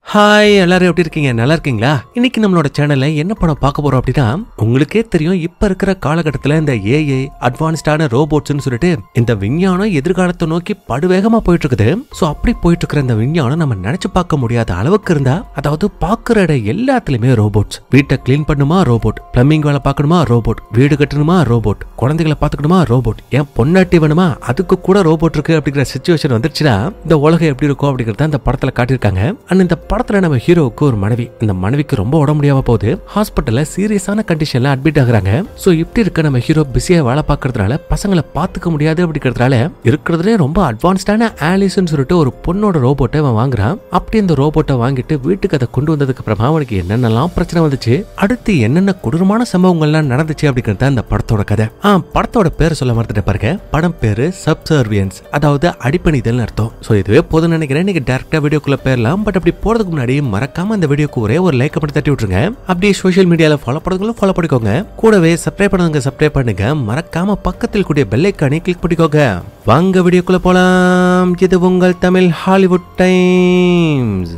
hi எல்லாரும் எப்படி இருக்கீங்க நல்லா இருக்கீங்களா இன்னைக்கு நம்மளோட சேனல்ல என்ன படம் பார்க்க போறோம் அப்படின்னா உங்களுக்கே தெரியும் இப்ப இருக்கிற காலகட்டத்துல இந்த ஏஐ அட்வான்ஸ்டான ரோபோட்ஸ்னு சொல்லிட்டு இந்த விஞ்ஞானம் எதிர்காலத்தை நோக்கி படுவேகமா போயிட்டு இருக்குது சோ அப்படி போயிட்டு இருக்கிற இந்த விஞ்ஞானம் நம்ம நினைச்சு பார்க்க முடியாத அளவுக்கு இருந்தா அதாவது பாக்குற இடம் எல்லாத்துலயுமே ரோபோட்ஸ் வீட்டை கிளீன் பண்ணுமா ரோபோட் பிளம்பிங் வேலை பார்க்கணுமா ரோபோட் வீடு கட்டணுமா ரோபோட் குழந்தைகளை பார்த்துக்கணுமா ரோபோட் ஏன் பொன்னாட்டி வேணுமா அதுக்கு கூட ரோபோட் இருக்கு அப்படிங்கிற சுச்சுவேஷன் வந்துருச்சுன்னா இந்த உலகம் எப்படி இருக்கும் அப்படிங்கறத இந்த படத்துல காட்டியிருக்காங்க அண்ட் இந்த படத்துல நம்ம ஹீரோவுக்கு ஒரு மனைவி இந்த மனைவிக்கு ரொம்ப உடம்பு முடியாம போகுது ஹாஸ்பிட்டல்ல சீரியஸான கண்டிஷன்ல அட்மிட் ஆகுறாங்க சோ இப்படி இருக்க நம்ம ஹீரோ பிஸியா வேலை பார்க்கறதுனால பசங்களை பாத்துக்க முடியாது அப்படிங்கறதுனால இருக்கிறதுலே ரொம்ப அட்வான்ஸ்டான ஆலிஸ்ன்னு சொல்லிட்டு ஒரு பொண்ணோட ரோபோட்டை அவன் வாங்குறான் அப்படி இந்த ரோபோட்டை வாங்கிட்டு வீட்டுக்கு அதை கொண்டு வந்ததுக்கு அப்புறமா அவனுக்கு என்னென்னலாம் பிரச்சனை வந்துச்சு அடுத்து என்னென்ன கொடூரமான சம்பவங்கள்லாம் நடந்துச்சு அப்படிங்கிறது தான் இந்த படத்தோட கதை ஆ படத்தோட பேர் சொல்ல மறந்துட்டேன் பாருங்க படம் பேரு சப்சர்வியன்ஸ் அதாவது அடிப்பணிதல் அர்த்தம் சோ இதுவே போதும் நினைக்கிறேன் நீங்க டேரக்டா வீடியோக்குள்ள போயிடலாம் பட் அப்படி போறதுக்கு முன்னாடி மறக்காம இந்த வீடியோக்கு ஒரே ஒரு லைக் பண்ணி தட்டி விட்டுருங்க அப்படியே சோஷியல் மீடியால ஃபாலோ பண்ணுங்களும் ஃபாலோ பண்ணிக்கோங்க கூடவே சப்ஸ்கிரைப் பண்ணுங்க சப்ஸ்கிரைப் பண்ணுங்க மறக்காம பக்கத்தில் கூடிய பெல் ஐக்கானை கிளிக் பண்ணிக்கோங்க வாங்க வீடியோக்குள்ள போலாம் இது உங்கள் தமிழ் ஹாலிவுட் டைம்ஸ்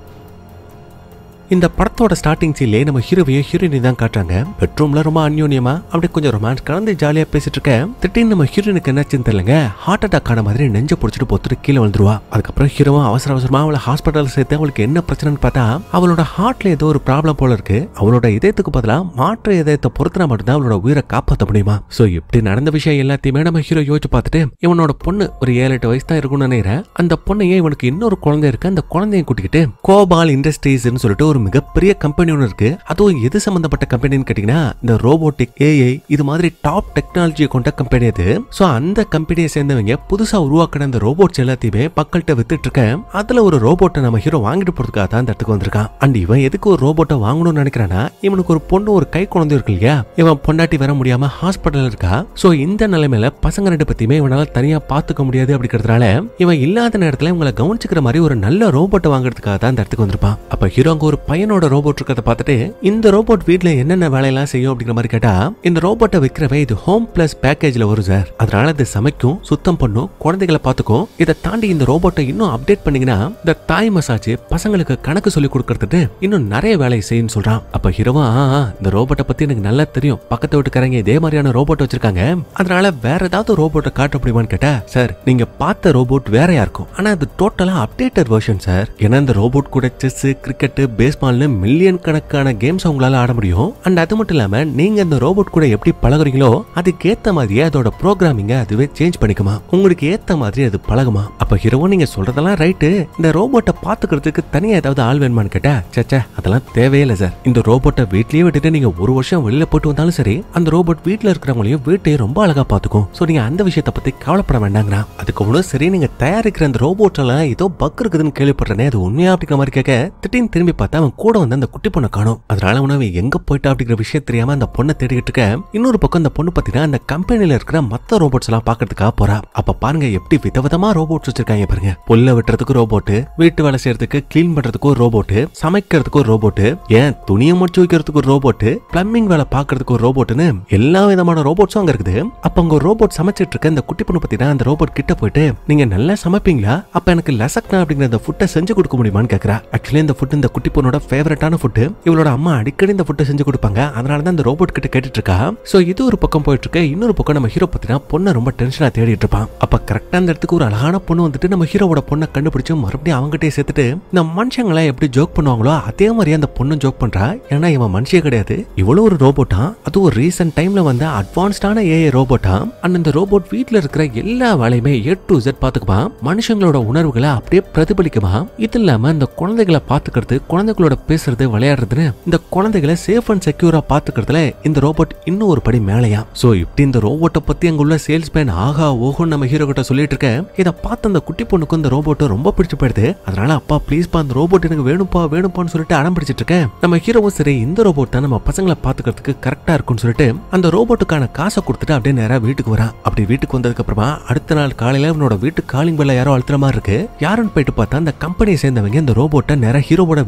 இந்த படத்தோட ஸ்டார்டிங் சீன்லயே நம்ம ஹீரோவையும் ஹீரோயினி தான் காட்டுறாங்க பெட்ரூம்ல ரொம்ப அந்யோன்யமா அப்படியே கொஞ்சம் ரொமான்ஸ் கலந்து ஜாலியா பேசிட்டு இருக்க திடீர்னு நம்ம ஹீரோனுக்கு என்னாச்சுன்னு தெரியலங்க ஹார்ட் அட்டாக் ஆன மாதிரி நெஞ்ச பிடிச்சிட்டு பொத்துட்டு கீழே விழுந்துருவா அதுக்கப்புறம் ஹீரோவும் அவசர அவசரமா அவளை ஹாஸ்பிட்டல் சேர்த்து அவளுக்கு என்ன பிரச்சனைன்னு பார்த்தா அவளோட ஹார்ட்ல ஏதோ ஒரு ப்ராப்ளம் போல இருக்கு அவளோட இதயத்துக்கு பதிலா மாற்று இதயத்தை பொறுத்தினா மட்டும்தான் அவளோட உயிரை காப்பாற்ற முடியுமா சோ இப்படி நடந்த விஷயம் எல்லாத்தையுமே நம்ம ஹீரோ யோசிச்சு பார்த்துட்டு இவனோட பொண்ணு ஒரு ஏழு எட்டு வயசு தான் இருக்கும்னு நினைக்கிறேன் அந்த பொண்ணையே இவனுக்கு இன்னொரு குழந்தை இருக்கு அந்த குழந்தைய கூட்டிக்கிட்டு கோபால் இண்டஸ்ட்ரீஸ்னு சொல்லிட்டு ஒரு மிகப்பெரிய கம்பெனி ஒன்று இருக்கு அதுவும் எது சம்பந்தப்பட்ட கம்பெனின்னு கேட்டீங்கன்னா இந்த ரோபோட்டிக் ஏஐ இது மாதிரி டாப் டெக்னாலஜியை கொண்ட கம்பெனி அது சோ அந்த கம்பெனியை சேர்ந்தவங்க புதுசா உருவாக்கின அந்த ரோபோட்ஸ் எல்லாத்தையுமே மக்கள்கிட்ட வித்துட்டு இருக்க அதுல ஒரு ரோபோட்டை நம்ம ஹீரோ வாங்கிட்டு போறதுக்காக தான் இந்த இடத்துக்கு வந்திருக்கான் அண்ட் இவன் எதுக்கு ஒரு ரோபோட்டை வாங்கணும்னு நினைக்கிறானா இவனுக்கு ஒரு பொண்ணு ஒரு கை குழந்தை இருக்கு இல்லையா இவன் பொண்டாட்டி வர முடியாம ஹாஸ்பிட்டல் இருக்கா சோ இந்த நிலைமையில பசங்க ரெண்டு பத்தியுமே இவனால தனியா பாத்துக்க முடியாது அப்படிங்கறதுனால இவன் இல்லாத நேரத்துல இவங்களை கவனிச்சுக்கிற மாதிரி ஒரு நல்ல ரோபோட்டை வாங்குறதுக்காக தான் இந்த இடத்துக்கு வந்திருப்பான் அப்ப ஹீரோ அங்க ஒரு பையனோட ரோபோட் இருக்கிறத பார்த்துட்டு இந்த ரோபோட் வீட்ல என்னென்ன வேலையெல்லாம் செய்யும் அப்படிங்கிற மாதிரி கேட்டா இந்த ரோபோட்டை விற்கிறவே இது ஹோம் பிளஸ் பேக்கேஜ்ல வரும் சார் அதனால இது சமைக்கும் சுத்தம் பண்ணும் குழந்தைகளை பார்த்துக்கும் இதை தாண்டி இந்த ரோபோட்டை இன்னும் அப்டேட் பண்ணீங்கன்னா இந்த தாய் மசாஜ் பசங்களுக்கு கணக்கு சொல்லி கொடுக்கறதுக்கு இன்னும் நிறைய வேலையை செய்யுன்னு சொல்றான் அப்ப ஹீரோவா "ஆ, ஆ, இந்த ரோபோட்டை பத்தி எனக்கு நல்லா தெரியும் பக்கத்து வீட்டுக்காரங்க இதே மாதிரியான ரோபோட் வச்சிருக்காங்க அதனால வேற ஏதாவது ரோபோட்டை காட்ட முடியுமான்னு கேட்டா சார் நீங்க பார்த்த ரோபோட் வேறையா இருக்கும் ஆனா அது டோட்டலா அப்டேட்டட் வெர்ஷன் சார் ஏன்னா இந்த ரோபோட் கூட செஸ் கிரிக்கெட் பேஸ்பால்னு மில்லியன் கணக்கான கேம்ஸ் உங்களால ஆட முடியும் அண்ட் அது மட்டும் இல்லாம நீங்க இந்த ரோபோட் கூட எப்படி பழகுறீங்களோ அதுக்கு ஏத்த மாதிரியே அதோட ப்ரோக்ராமிங்க அதுவே சேஞ்ச் பண்ணிக்குமா உங்களுக்கு ஏத்த மாதிரி அது பழகுமா அப்ப ஹீரோவோ நீங்க சொல்றதெல்லாம் ரைட்டு இந்த ரோபோட்டை பாத்துக்கிறதுக்கு தனியா ஏதாவது ஆள் வேணுமான்னு கேட்டா சேச்சே அதெல்லாம் தேவையில்லை சார் இந்த ரோபோட்டை வீட்லயே விட்டுட்டு நீங்க ஒரு வருஷம் வெளியில போட்டு வந்தாலும் சரி அந்த ரோபோட் வீட்ல இருக்கிறவங்களையும் வீட்டையும் ரொம்ப அழகா பாத்துக்கும் சோ நீங்க அந்த விஷயத்த பத்தி கவலைப்பட வேண்டாங்கிறா அதுக்கு ஒன்றும் சரி நீங்க தயாரிக்கிற அந்த ரோபோட் எல்லாம் ஏதோ பக் இருக்குதுன்னு கேள்விப்படுறேனே அது உண்மையா அப்படிங்கிற மாதிரி கேட்க திடீர்னு திரும்பி பார்த்தா அவன் கூட வந்து அந்த குட்டி பொண்ணை காணும் அதனால அவன் அவன் எங்க போயிட்டா அப்படிங்கிற விஷயம் தெரியாம அந்த பொண்ணை தேடிக்கிட்டு இருக்க இன்னொரு பக்கம் அந்த பொண்ணு பாத்தீங்கன்னா அந்த கம்பெனில இருக்கிற மத்த ரோபோட்ஸ் எல்லாம் பாக்குறதுக்காக போறா அப்ப பாருங்க எப்படி விதவிதமா ரோபோட்ஸ் வச்சிருக்காங்க பாருங்க புல்ல வெட்டுறதுக்கு ரோபோட் வீட்டு வேலை செய்யறதுக்கு கிளீன் பண்றதுக்கு ஒரு ரோபோட் சமைக்கிறதுக்கு ஒரு ரோபோட் ஏன் துணியை முடிச்சு வைக்கிறதுக்கு ஒரு ரோபோட் பிளம்பிங் வேலை பாக்குறதுக்கு ஒரு ரோபோட்னு எல்லா விதமான ரோபோட்ஸும் அங்க இருக்குது அப்ப அங்க ஒரு ரோபோட் சமைச்சிட்டு இருக்க இந்த குட்டி பொண்ணு பத்தினா அந்த ரோபோட் கிட்ட போயிட்டு நீங்க நல்லா சமைப்பீங்களா அப்ப எனக்கு லசக்னா அப்படிங்கிற அந்த ஃபுட்டை செஞ்சு கொடுக்க முடியுமான்னு கேக்குறா ஆக்சுவலி இந்த ஃபுட் இந்த குட்டி பொண்ணோட ஃபேவரட்டான ஃபுட் இவளோட அம்மா அடிக்கடி இந்த ஃபுட்டை செஞ்சு கொடுப்பாங்க அதனால தான் இந்த ரோபோட் கிட்ட கேட்டுட்டு இருக்கா சோ இது ஒரு பக்கம் போயிட்டு இருக்கு இன்னொரு பக்கம் நம்ம ஹீரோ பத்தினா பொண்ணை ரொம்ப டென்ஷனா தேடிட்டு இருப்பான் அப்ப கரெக்டா அந்த இடத்துக்கு ஒரு அழகான பொண்ணு வந்துட்டு நம்ம ஹீரோவோட பொண்ணை கண்டுபிடிச்சு மறுபடியும் அவங்ககிட்டயே சேர்த்துட்டு இந்த மனுஷங்களை எப்படி ஜோக் பண்ணுவாங்களோ அதே மாதிரி அந்த பொண்ணும் ஜோக் பண்றா ஏன்னா இவன் மனுஷியே கிடையாது இவ்வளவு ஒரு ரோபோட்டா அது ஒரு ரீசன்ட் டைம்ல வந்த அட்வான்ஸ்டான ஏஐ ரோபோட்டா அண்ட் இந்த ரோபோட் வீட்ல இருக்கிற எல்லா வேலையுமே ஏ டு Z பாத்துக்குமா மனுஷங்களோட உணர்வுகளை அப்படியே பிரதிபலிக்குமா இது இல்லாம இந்த குழந்தைகளை பாத்துக்கிறது குழந்தைகளோட பேசுறது விளையாடுறதுன்னு இந்த குழந்தைகளை சேஃப் அண்ட் செக்யூரா பாத்துக்கிறதுல இந்த ரோபோட் இன்னும் ஒரு படி மேலையா சோ இப்படி இந்த ரோபோட்டை பத்தி அங்க உள்ள சேல்ஸ் மேன் ஆகா ஓஹோன்னு நம்ம ஹீரோ கிட்ட சொல்லிட்டு இருக்க இதை பார்த்து அந்த குட்டி பொண்ணுக்கு இந்த ரோபோட்டை ரொம்ப பிடிச்சு போயிடுது அதனால அப்பா ப்ளீஸ்ப்பா அந்த ரோபோட் எனக்கு வேணும்ப்பா வேணும்ப்பான்னு சொல்லிட்டு அடம் பிடிச்சிட்டு இருக்கேன் நம்ம ஹீரோவும் சரி இந்த ரோபோட் தான் நம்ம பசங்களை பாத்துக்கிறதுக்கு கரெக்டா இருக்கும்னு சொல்லிட்டு அந்த ரோபோட்டுக்கான காசை கொடுத்துட்டு அப்படியே நேரா வீட்டுக்கு வரான் அப்படி வீட்டுக்கு வந்ததுக்கு அப்புறமா அடுத்த நாள் காலையில அவனோட வீட்டு காலிங் பெல்ல யாரோ அழுத்துற மாதிரி இருக்கு யாருன்னு போயிட்டு பார்த்தா அந்த கம்பெனியை சேர்ந்தவங்க இந்த ரோபோட்டை நேரா ஹீரோவோட வீட்டுக்கே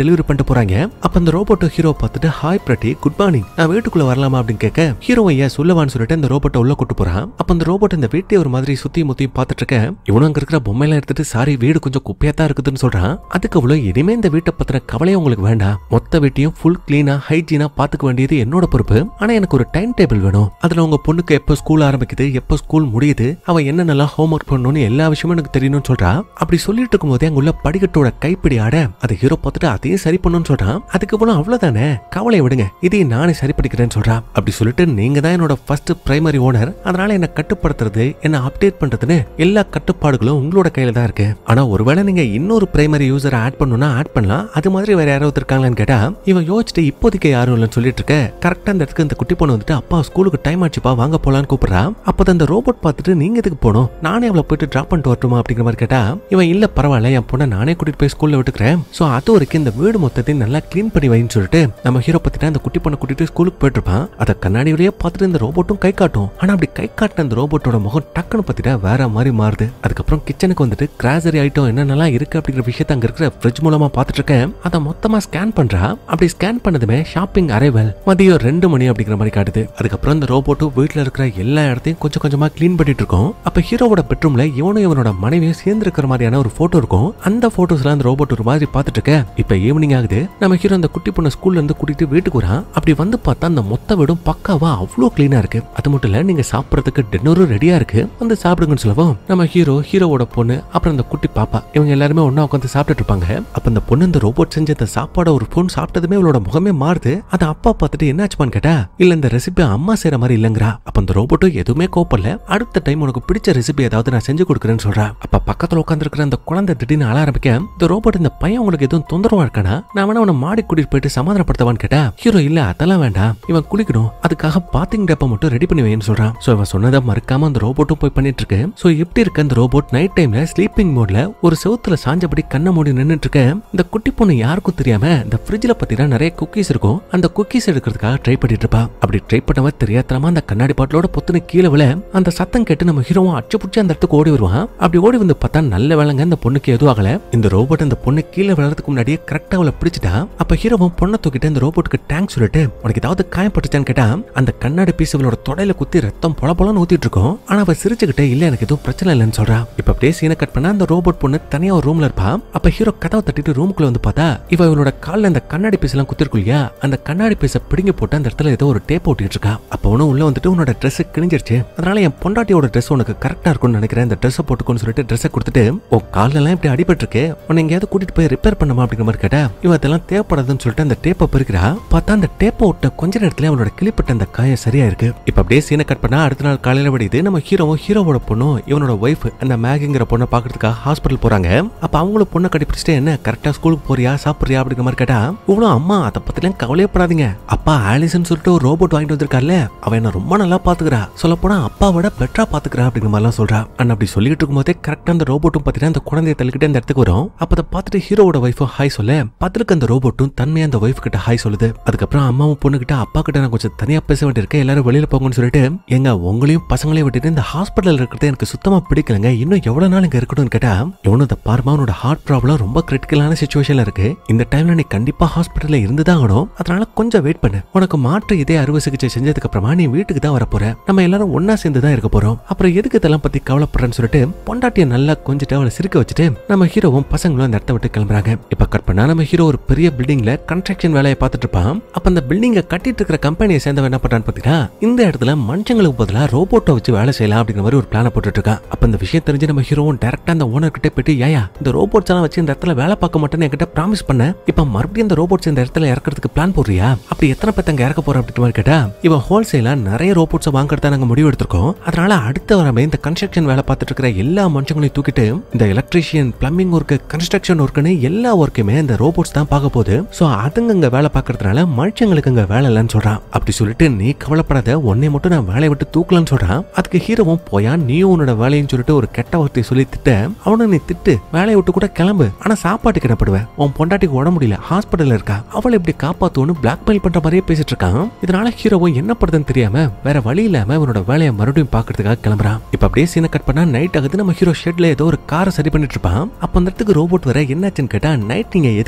டெலிவரி பண்ணிட்டு போறாங்க அப்ப அந்த ரோபோட்டோ ஹீரோ பார்த்துட்டு ஹாய் பிரட்டி குட் மார்னிங் நான் வீட்டுக்குள்ள வரலாமா அப்படின்னு கேட்க ஹீரோ ஐயா சொல்லுவான்னு சொல்லிட்டு அந்த ரோபோட்டை உள்ள கூட்டு போறான் அப்ப அந்த ரோபோட் இந்த வீட்டை ஒரு மாதிரி சுத்தி முத்தியும் பார்த்துட்டு இருக்க இவனும் அங்க இருக்கிற பொம்மையெல்லாம் எடுத்துட்டு சாரி வீடு கொஞ்சம் குப்பையா தான் இருக்குதுன்னு சொல்றான் அதுக்கு அவ்வளவு இனிமே இந்த வீட்டை பத்தின கவலையே உங்களுக்கு வேண்டாம் மொத்த வீட்டையும் ஃபுல் கிளீனா ஹைஜீனா பாத்துக்க வேண்டியது என்னோட பொறுப்பு ஆனா எனக்கு ஒரு டைம் டேபிள் வேணும் அதுல உங்க பொண்ணுக்கு எப்போ ஸ்கூல் ஆரம்பிக்குது எப்போ ஸ்கூல் முடியுது அவ என்னென்னலாம் ஹோம்ஒர்க் பண்ணணும்னு எல்லா விஷயமும் எனக்கு தெரியணும்னு சொல்றா அப்படி சொல்லிட்டு இருக்கும்போதே அங்க உள்ள படிக்கட்டோட கைப்பிடி ஆட அதை ஹீரோ பார்த்துட்டு அதையும் சரி பண்ணணும்னு சொல்றான் அதுக்கு அப்புறம் அவ்வளவுதானே கவலை விடுங்க இதையும் நானே சரி பண்ணிக்கிறேன்னு சொல்றா அப்படி சொல்லிட்டு நீங்க தான் என்னோட ஃபர்ஸ்ட் பிரைமரி ஓனர் அதனால என்ன கட்டுப்படுத்துறது என்ன அப்டேட் பண்றதுன்னு எல்லா கட்டுப்பாடுகளும் உங்களோட கையில தான் இருக்கு ஆனா ஒருவேளை நீங்க இன்னொரு பிரைமரி யூசரை ஆட் பண்ணணும்னா ஆட் பண்ணலாம் அது மாதிரி வேற யாராவது இருக்காங்களான்னு கேட்டா இவன் யோசிச்சுட்டு இப்போதைக்கு யாரும் இல்லைன்னு சொல்லிட்டு இருக்க கரெக்டா அந்த இடத்துக்கு இந்த குட்டி பொண்ணு வந்துட்டு அப்பா ஸ்கூலுக்கு டைம் ஆச்சுப்பா வாங்க போலான்னு கூப்பிடுறா அப்பதான் அந்த ரோபோட் பார்த்துட்டு நீங்க எதுக்கு போகணும் நானே அவளை போயிட்டு டிராப் பண்ணிட்டு வரட்டுமா அப்படிங்கிற மாதிரி கேட்டா இவன் இல்ல பரவாயில்ல என் பொண்ணை நானே கூட்டிட்டு போய் ஸ்கூல்ல விட்டுக்கிறேன் சோ அது வரைக்கும் இந்த வீடு மொத்தத்தையும் நல்லா க்ளீன் பண்ணி வைன்னு சொல்லிட்டு நம்ம ஹீரோ பத்திட்டு அந்த குட்டி பொண்ணை கூட்டிட்டு ஸ்கூலுக்கு போயிட்டு இருப்பான் அதை கண்ணாடி வழியா பார்த்துட்டு இந்த ரோபோட்டும் கை காட்டும் ஆனா அப்படி கை காட்டின அந்த ரோபோட்டோட முகம் டக்குன்னு பார்த்துட்டா வேற மாதிரி மாறுது அதுக்கப்புறம் கிச்சனுக்கு வந்துட்டு கிராசரி ஐட்டம் என்னென்னலாம் இருக்கு அப்படிங்கிற விஷயத்த அங்க இருக்கிற ஃப்ரிட்ஜ் மூலமா பார்த்துட்டு இருக்கேன் அதை மொத்தமா ஸ்கேன் பண்றா அப்படி ஸ்கேன் பண்ணதுமே ஷாப்பிங் அரைவல் மதியம் ரெண்டு மணி அப்படிங்கிற மாதிரி காட்டுது அதுக்கப்புறம் இந்த ரோபோட்டும் வீட்ல இருக்கிற எல்லா இடத்தையும் கொஞ்சம் கொஞ்சமா க்ளீன் பண்ணிட்டு இருக்கோம் அப்ப ஹீரோவோட பெட்ரூம்ல இவனும் இவனோட மனைவியும் சேர்ந்து இருக்கிற மாதிரியான ஒரு போட்டோ இருக்கும் அந்த போட்டோஸ்ல அந்த ரோபோட் ஒரு மாதிரி பார்த்துட்டு இருக்க இப்ப ஈவினிங் ஆகுது நம்ம ஹீரோ அந்த குட்டி பொண்ணு ஸ்கூல்ல இருந்து கூட்டிட்டு வீட்டுக்கு வரான் அப்படி வந்து பார்த்தா அந்த மொத்த வீடும் பக்காவா அவ்வளோ கிளீனா இருக்கு அது மட்டும் இல்ல நீங்க சாப்பிடறதுக்கு டின்னரும் ரெடியா இருக்கு வந்து சாப்பிடுங்கன்னு சொல்லவும் நம்ம ஹீரோ ஹீரோவோட பொண்ணு அப்புறம் அந்த குட்டி பாப்பா இவங்க எல்லாருமே ஒண்ணா உட்காந்து சாப்பிட்டுட்டு இருப்பாங்க அப்ப அந்த பொண்ணு இந்த ரோபோட் செஞ்ச அந்த சாப்பாட ஒரு ஃபோன் சாப்பிட்டதுமே அவளோட முகமே மாறுது அதை அப்பா பார்த்துட்டு என்னாச்சுமான்னு கேட்டா இல்ல இந்த ரெசிபி அம்மா செய்யற மாதிரி இல்லங்கறா அப்ப அந்த ரோபோட்டும் எதுவுமே கோப்பல அடுத்த டைம் உனக்கு பிடிச்ச ரெசிபி ஏதாவது நான் செஞ்சு கொடுக்குறேன்னு சொல்றா அப்ப பக்கத்துல உட்காந்துருக்கிற அந்த குழந்தை திடீர்னு அழ ஆரம்பிக்க இந்த ரோபோட் இந்த பையன் உங்களுக்கு எதுவும் தொந்தரவா இருக்கானா நான் வேணா அவனை மாடி கூட்டிட்டு போயிட்டு சமாதானப்படுத்தவான்னு கேட்டா ஹீரோ இல்ல அதெல்லாம் வேண்டாம் இவன் குளிக்கணும் அதுக்காக பாத்திங் டப்பா மட்டும் ரெடி பண்ணி வைன்னு சொல்றான் சோ இவன் சொன்னதை மறக்காம அந்த ரோபோட்டும் போய் பண்ணிட்டு இருக்கு சோ எப்படி இருக்க அந்த ரோபோட் நைட் டைம்ல ஸ்லீப்பிங் மோட்ல ஒரு செவுத்துல சாஞ்சபடி கண்ணை மூடி நின்னுட்டு இருக்க இந்த குட்டி பொண்ணு யாருக்கும் தெரியாம இந்த ஃப்ரிட்ஜ்ல பாத்தீங்கன்னா நிறைய குக்கீஸ் இருக்கும் அந்த குக்கீஸ் எடுக்கிறதுக்காக ட்ரை பண்ணிட்டு இருப்பா அப்படி ட்ரை பண்ணவ தெரியாதனமா அந்த கண்ணாடி பாட்டிலோட பொத்துன்னு கீழே விழ அந்த சத்தம் கேட்டு நம்ம ஹீரோவும் அச்சு பிடிச்சி அந்த இடத்துக்கு ஓடி வருவான் அப்படி ஓடி வந்து பார்த்தா நல்ல வேலைங்க அந்த பொண்ணுக்கு எதுவும் ஆகல இந்த ரோபோட் அந்த பொண்ணு கீழே விழறதுக்கு முன்னாடியே கரெக்டா அவளை பிடிச்சிட்டா அப்ப ஹீரோவும் பொண்ணை தூக்கிட்டு அந்த ரோபோட்டுக்கு டேங்க் சொல்லிட்டு உனக்கு ஏதாவது காயப்பட்டுச்சான்னு கேட்டா அந்த கண்ணாடி பீஸ் இவளோட தொடையில குத்தி ரத்தம் பொல பொலன்னு ஊத்திட்டு இருக்கும் ஆனா அவ சிரிச்சுக்கிட்டே இல்ல எனக்கு எதுவும் பிரச்சனை இல்லைன்னு சொல்றா இப்ப அப்படியே சீனை கட் பண்ணா அந்த ரோபோட் பொண்ணு தனியா ஒரு ரூம்ல இருப்பா அப்ப ஹீரோ கதவை தட்டிட்டு ரூமுக்குள்ள வந்து பார்த்தா இவ இவளோட கால்ல அந்த கண்ணாடி பீஸ் எல்லாம் குத்திருக்கும் இல்லையா அந்த கண்ணாடி பீஸ பிடுங்கி போட்டு அந்த இடத்துல ஏதோ ஒரு டேப் ஒட்டிட்டு இருக்கா அப்ப உன உள்ள வந்துட்டு உன்னோட Dress கிழிஞ்சிருச்சு அதனால என் பொண்டாட்டியோட Dress உனக்கு கரெக்டா இருக்கும்னு நினைக்கிறேன் இந்த ட்ரெஸ் போட்டுக்கோன்னு சொல்லிட்டு ட்ரெஸ்ஸை கொடுத்துட்டு உன் கால்ல எல்லாம் இப்படி அடிபட்டு இருக்கு உன்னை எங்கேயாவது கூட்டிட்டு போய் ரிப்பேர் பண்ணுமா அப்படிங்கிற மாதிரி கேட்டா இவன் அதெல்லாம் தேவைப்படாதுன்னு சொல்லிட்டு அந்த டேப்பை பெருக்கிறா பார்த்தா அந்த டேப்பை விட்ட கொஞ்ச நேரத்துல அவளோட கிளிப்பட்ட அந்த காயம் சரியா இருக்கு இப்ப அப்படியே சீனை கட் பண்ணா அடுத்த நாள் காலையில விடியுது நம்ம ஹீரோவும் ஹீரோவோட பொண்ணும் இவனோட ஒய்ஃப் அந்த மேகிங்கிற பொண்ணை பாக்குறதுக்காக ஹாஸ்பிட்டல் போறாங்க அப்ப அவங்களும் பொண்ணை கட்டிப்பிடிச்சிட்டு என்ன கரெக்டா ஸ்கூலுக்கு போறியா சாப்பிடுறியா அப்படிங்கிற மாதிரி கேட்டா இவனும் அம்மா அதை பத்திலாம் கவலையப்படாதீங்க அப்பா ஆலிசன் சொல்லிட்டு ஒரு ரோபோட் வாங்கிட்டு வந்திருக்கார்ல அவ என்ன ரொம்ப நல்லா பாத்துக்கிறா சொல்ல போனா அப்பாவோட பெட்டரா பாத்துக்கிறா அப்படிங்கிற மாதிரிலாம் சொல்றா அண்ட் அப்படி சொல்லிட்டு இருக்கும்போதே கரெக்டா அந்த ரோபோட்டும் பாத்தீங்கன்னா அந்த குழந்தைய தள்ளிக்கிட்டு அந்த இடத்துக்கு வரும் அப்ப அதை பார்த்துட்டு ஹீரோவோட ஒய்ஃபும் ஹாய் சொல்ல பதிலுக்கு அந்த ரோபோட்டும் தன்மையா அந்த ஒய்ஃப் கிட்ட ஹாய் சொல்லுது அதுக்கப்புறம் அம்மாவும் பொண்ணு கிட்ட அப்பா கிட்ட நான் கொஞ்சம் தனியா பேச வேண்டியிருக்கு எல்லாரும் வெளியில போங்கன்னு சொல்லிட்டு எங்க உங்களையும் பசங்களையும் விட்டுட்டு இந்த ஹாஸ்பிட்டல் இருக்கிறது எனக்கு சுத்தமா பிடிக்கலங்க இன்னும் எவ்வளவு நாள் இங்க இருக்கணும்னு கேட்டா இவனும் இந்த பார்மா உன்னோட ஹார்ட் ப்ராப்ளம் ரொம்ப கிரிட்டிக்கலான சுச்சுவேஷன்ல இருக்கு இந்த டைம்ல நீ கண்டிப்பா ஹாஸ்பிட்டல்ல இருந்துதான் ஆகணும் அதனால கொஞ்சம் வெயிட் பண்ணு உனக்கு மாற்று இதே அறுவை சிகிச்சை செஞ்சதுக்கு அப்புறமா நீ வீட்டுக்கு தான் வர போற நம்ம எல்லாரும் ஒன்னா சேர்ந்து தான் இருக்க போறோம் அப்புறம் எதுக்கு இதெல்லாம் பத்தி கவலைப்படுறேன்னு சொல்லிட்டு பொண்டாட்டிய நல்லா கொஞ்சிட்டு அவளை சிரிக்க வச்சுட்டு நம்ம ஹீரோவும் பசங்களும் அந்த இடத்த விட்டு கிளம்புறாங்க இப்ப கட் பண்ணா நம்ம ஹீரோ ஒரு பெரிய பில்டிங்ல கன்ஸ்ட்ரக்ஷன் வேலையை பார்த்துட்டு இருப்பான் அப்ப அந்த பில்டிங்கை கட்டிட்டு இருக்கிற கம்பெனியை சேர்ந்தவன் என்ன பண்றான்னு பாத்தீங்கன்னா இந்த இடத்துல மனுஷங்களுக்கு பதிலா ரோபோட்டை வச்சு வேலை செய்யலாம் அப்படிங்கிற மாதிரி ஒரு பிளான போட்டுட்டு இருக்கான் அப்ப இந்த விஷயம் தெரிஞ்சு நம்ம ஹீரோவும் டேரக்டா அந்த ஓனர் கிட்ட போயிட்டு ஏயா இந்த ரோபோட்ஸ் எல்லாம் வச்சு இந்த இடத்துல வேலை பார்க்க மாட்டேன்னு என்கிட்ட ப்ராமிஸ் பண்ண இப்ப மறுபடியும் இந்த ரோபோட்ஸ் இந்த இடத்துல இறக்கிறதுக்கு பிளான் போடுறியா அப்படி எத்தனை பேர் அங்க இறக்க போற அப்படின்ற மாதிரி கேட்டா இவன் ஹோல்சேலா நிறைய ரோபோட்ஸ் வாங்குறதா நாங்க முடிவு எடுத்திருக்கோம் அதனால அடுத்த வரமே இந்த கன்ஸ்ட்ரக்ஷன் வேலை பார்த்துட்டு இருக்கிற எல்லா மனுஷங்களையும் தூக்கிட்டு இந்த எலக்ட்ரீஷியன் பிளம்பிங் ஒர்க் கன்ஸ்ட்ரக்ஷன் ஒர்க்குன்னு எல்லா ஒர்க்குமே இந்த ரோபோட்ஸ் தான் பார்க்க போகுது சோ அதுங்க அங்க வேலை பார்க்கறதுனால மனுஷங்களுக்கு அங்க வேலை இல்லைன்னு சொல்றான் அப்படி சொல்லிட்டு நீ கவலைப்படாத உன்னை மட்டும் நான் வேலையை விட்டு தூக்கலாம்னு சொல்றான் அதுக்கு ஹீரோவும் போயா நீயும் உன்னோட வேலைன்னு சொல்லிட்டு ஒரு கெட்ட வார்த்தையை சொல்லி திட்ட அவனை நீ திட்டு வேலையை விட்டு கூட கிளம்பு ஆனா சாப்பாட்டுக்கு என்ன படுவேன் உன் பொண்டாட்டிக்கு உடம்பு முடியல ஹாஸ்பிட்டல்ல இருக்கா அவளை இப்படி காப்பாத்துவோன்னு பிளாக்மெயில் பண்ற மாதிரியே பேசிட்டு இருக்கான் இதனால ஹீரோவும் என்ன படுதுன்னு தெரியாம வேற வழி இல்லாம அவனோட வேலையை மறுபடியும் பாக்குறதுக்காக கிளம்புறான் இப்ப அப்படியே சீனை கட் பண்ணா நைட் ஆகுது நம்ம ஹீரோ ஷெட்ல ஏதோ ஒரு காரை சரி பண்ணிட்டு இருப்பான் அப்ப அந்த இடத்துக்கு ரோபோட் வர என்னாச்சுன்னு கேட்டா நைட் நீங்க எதுக்கு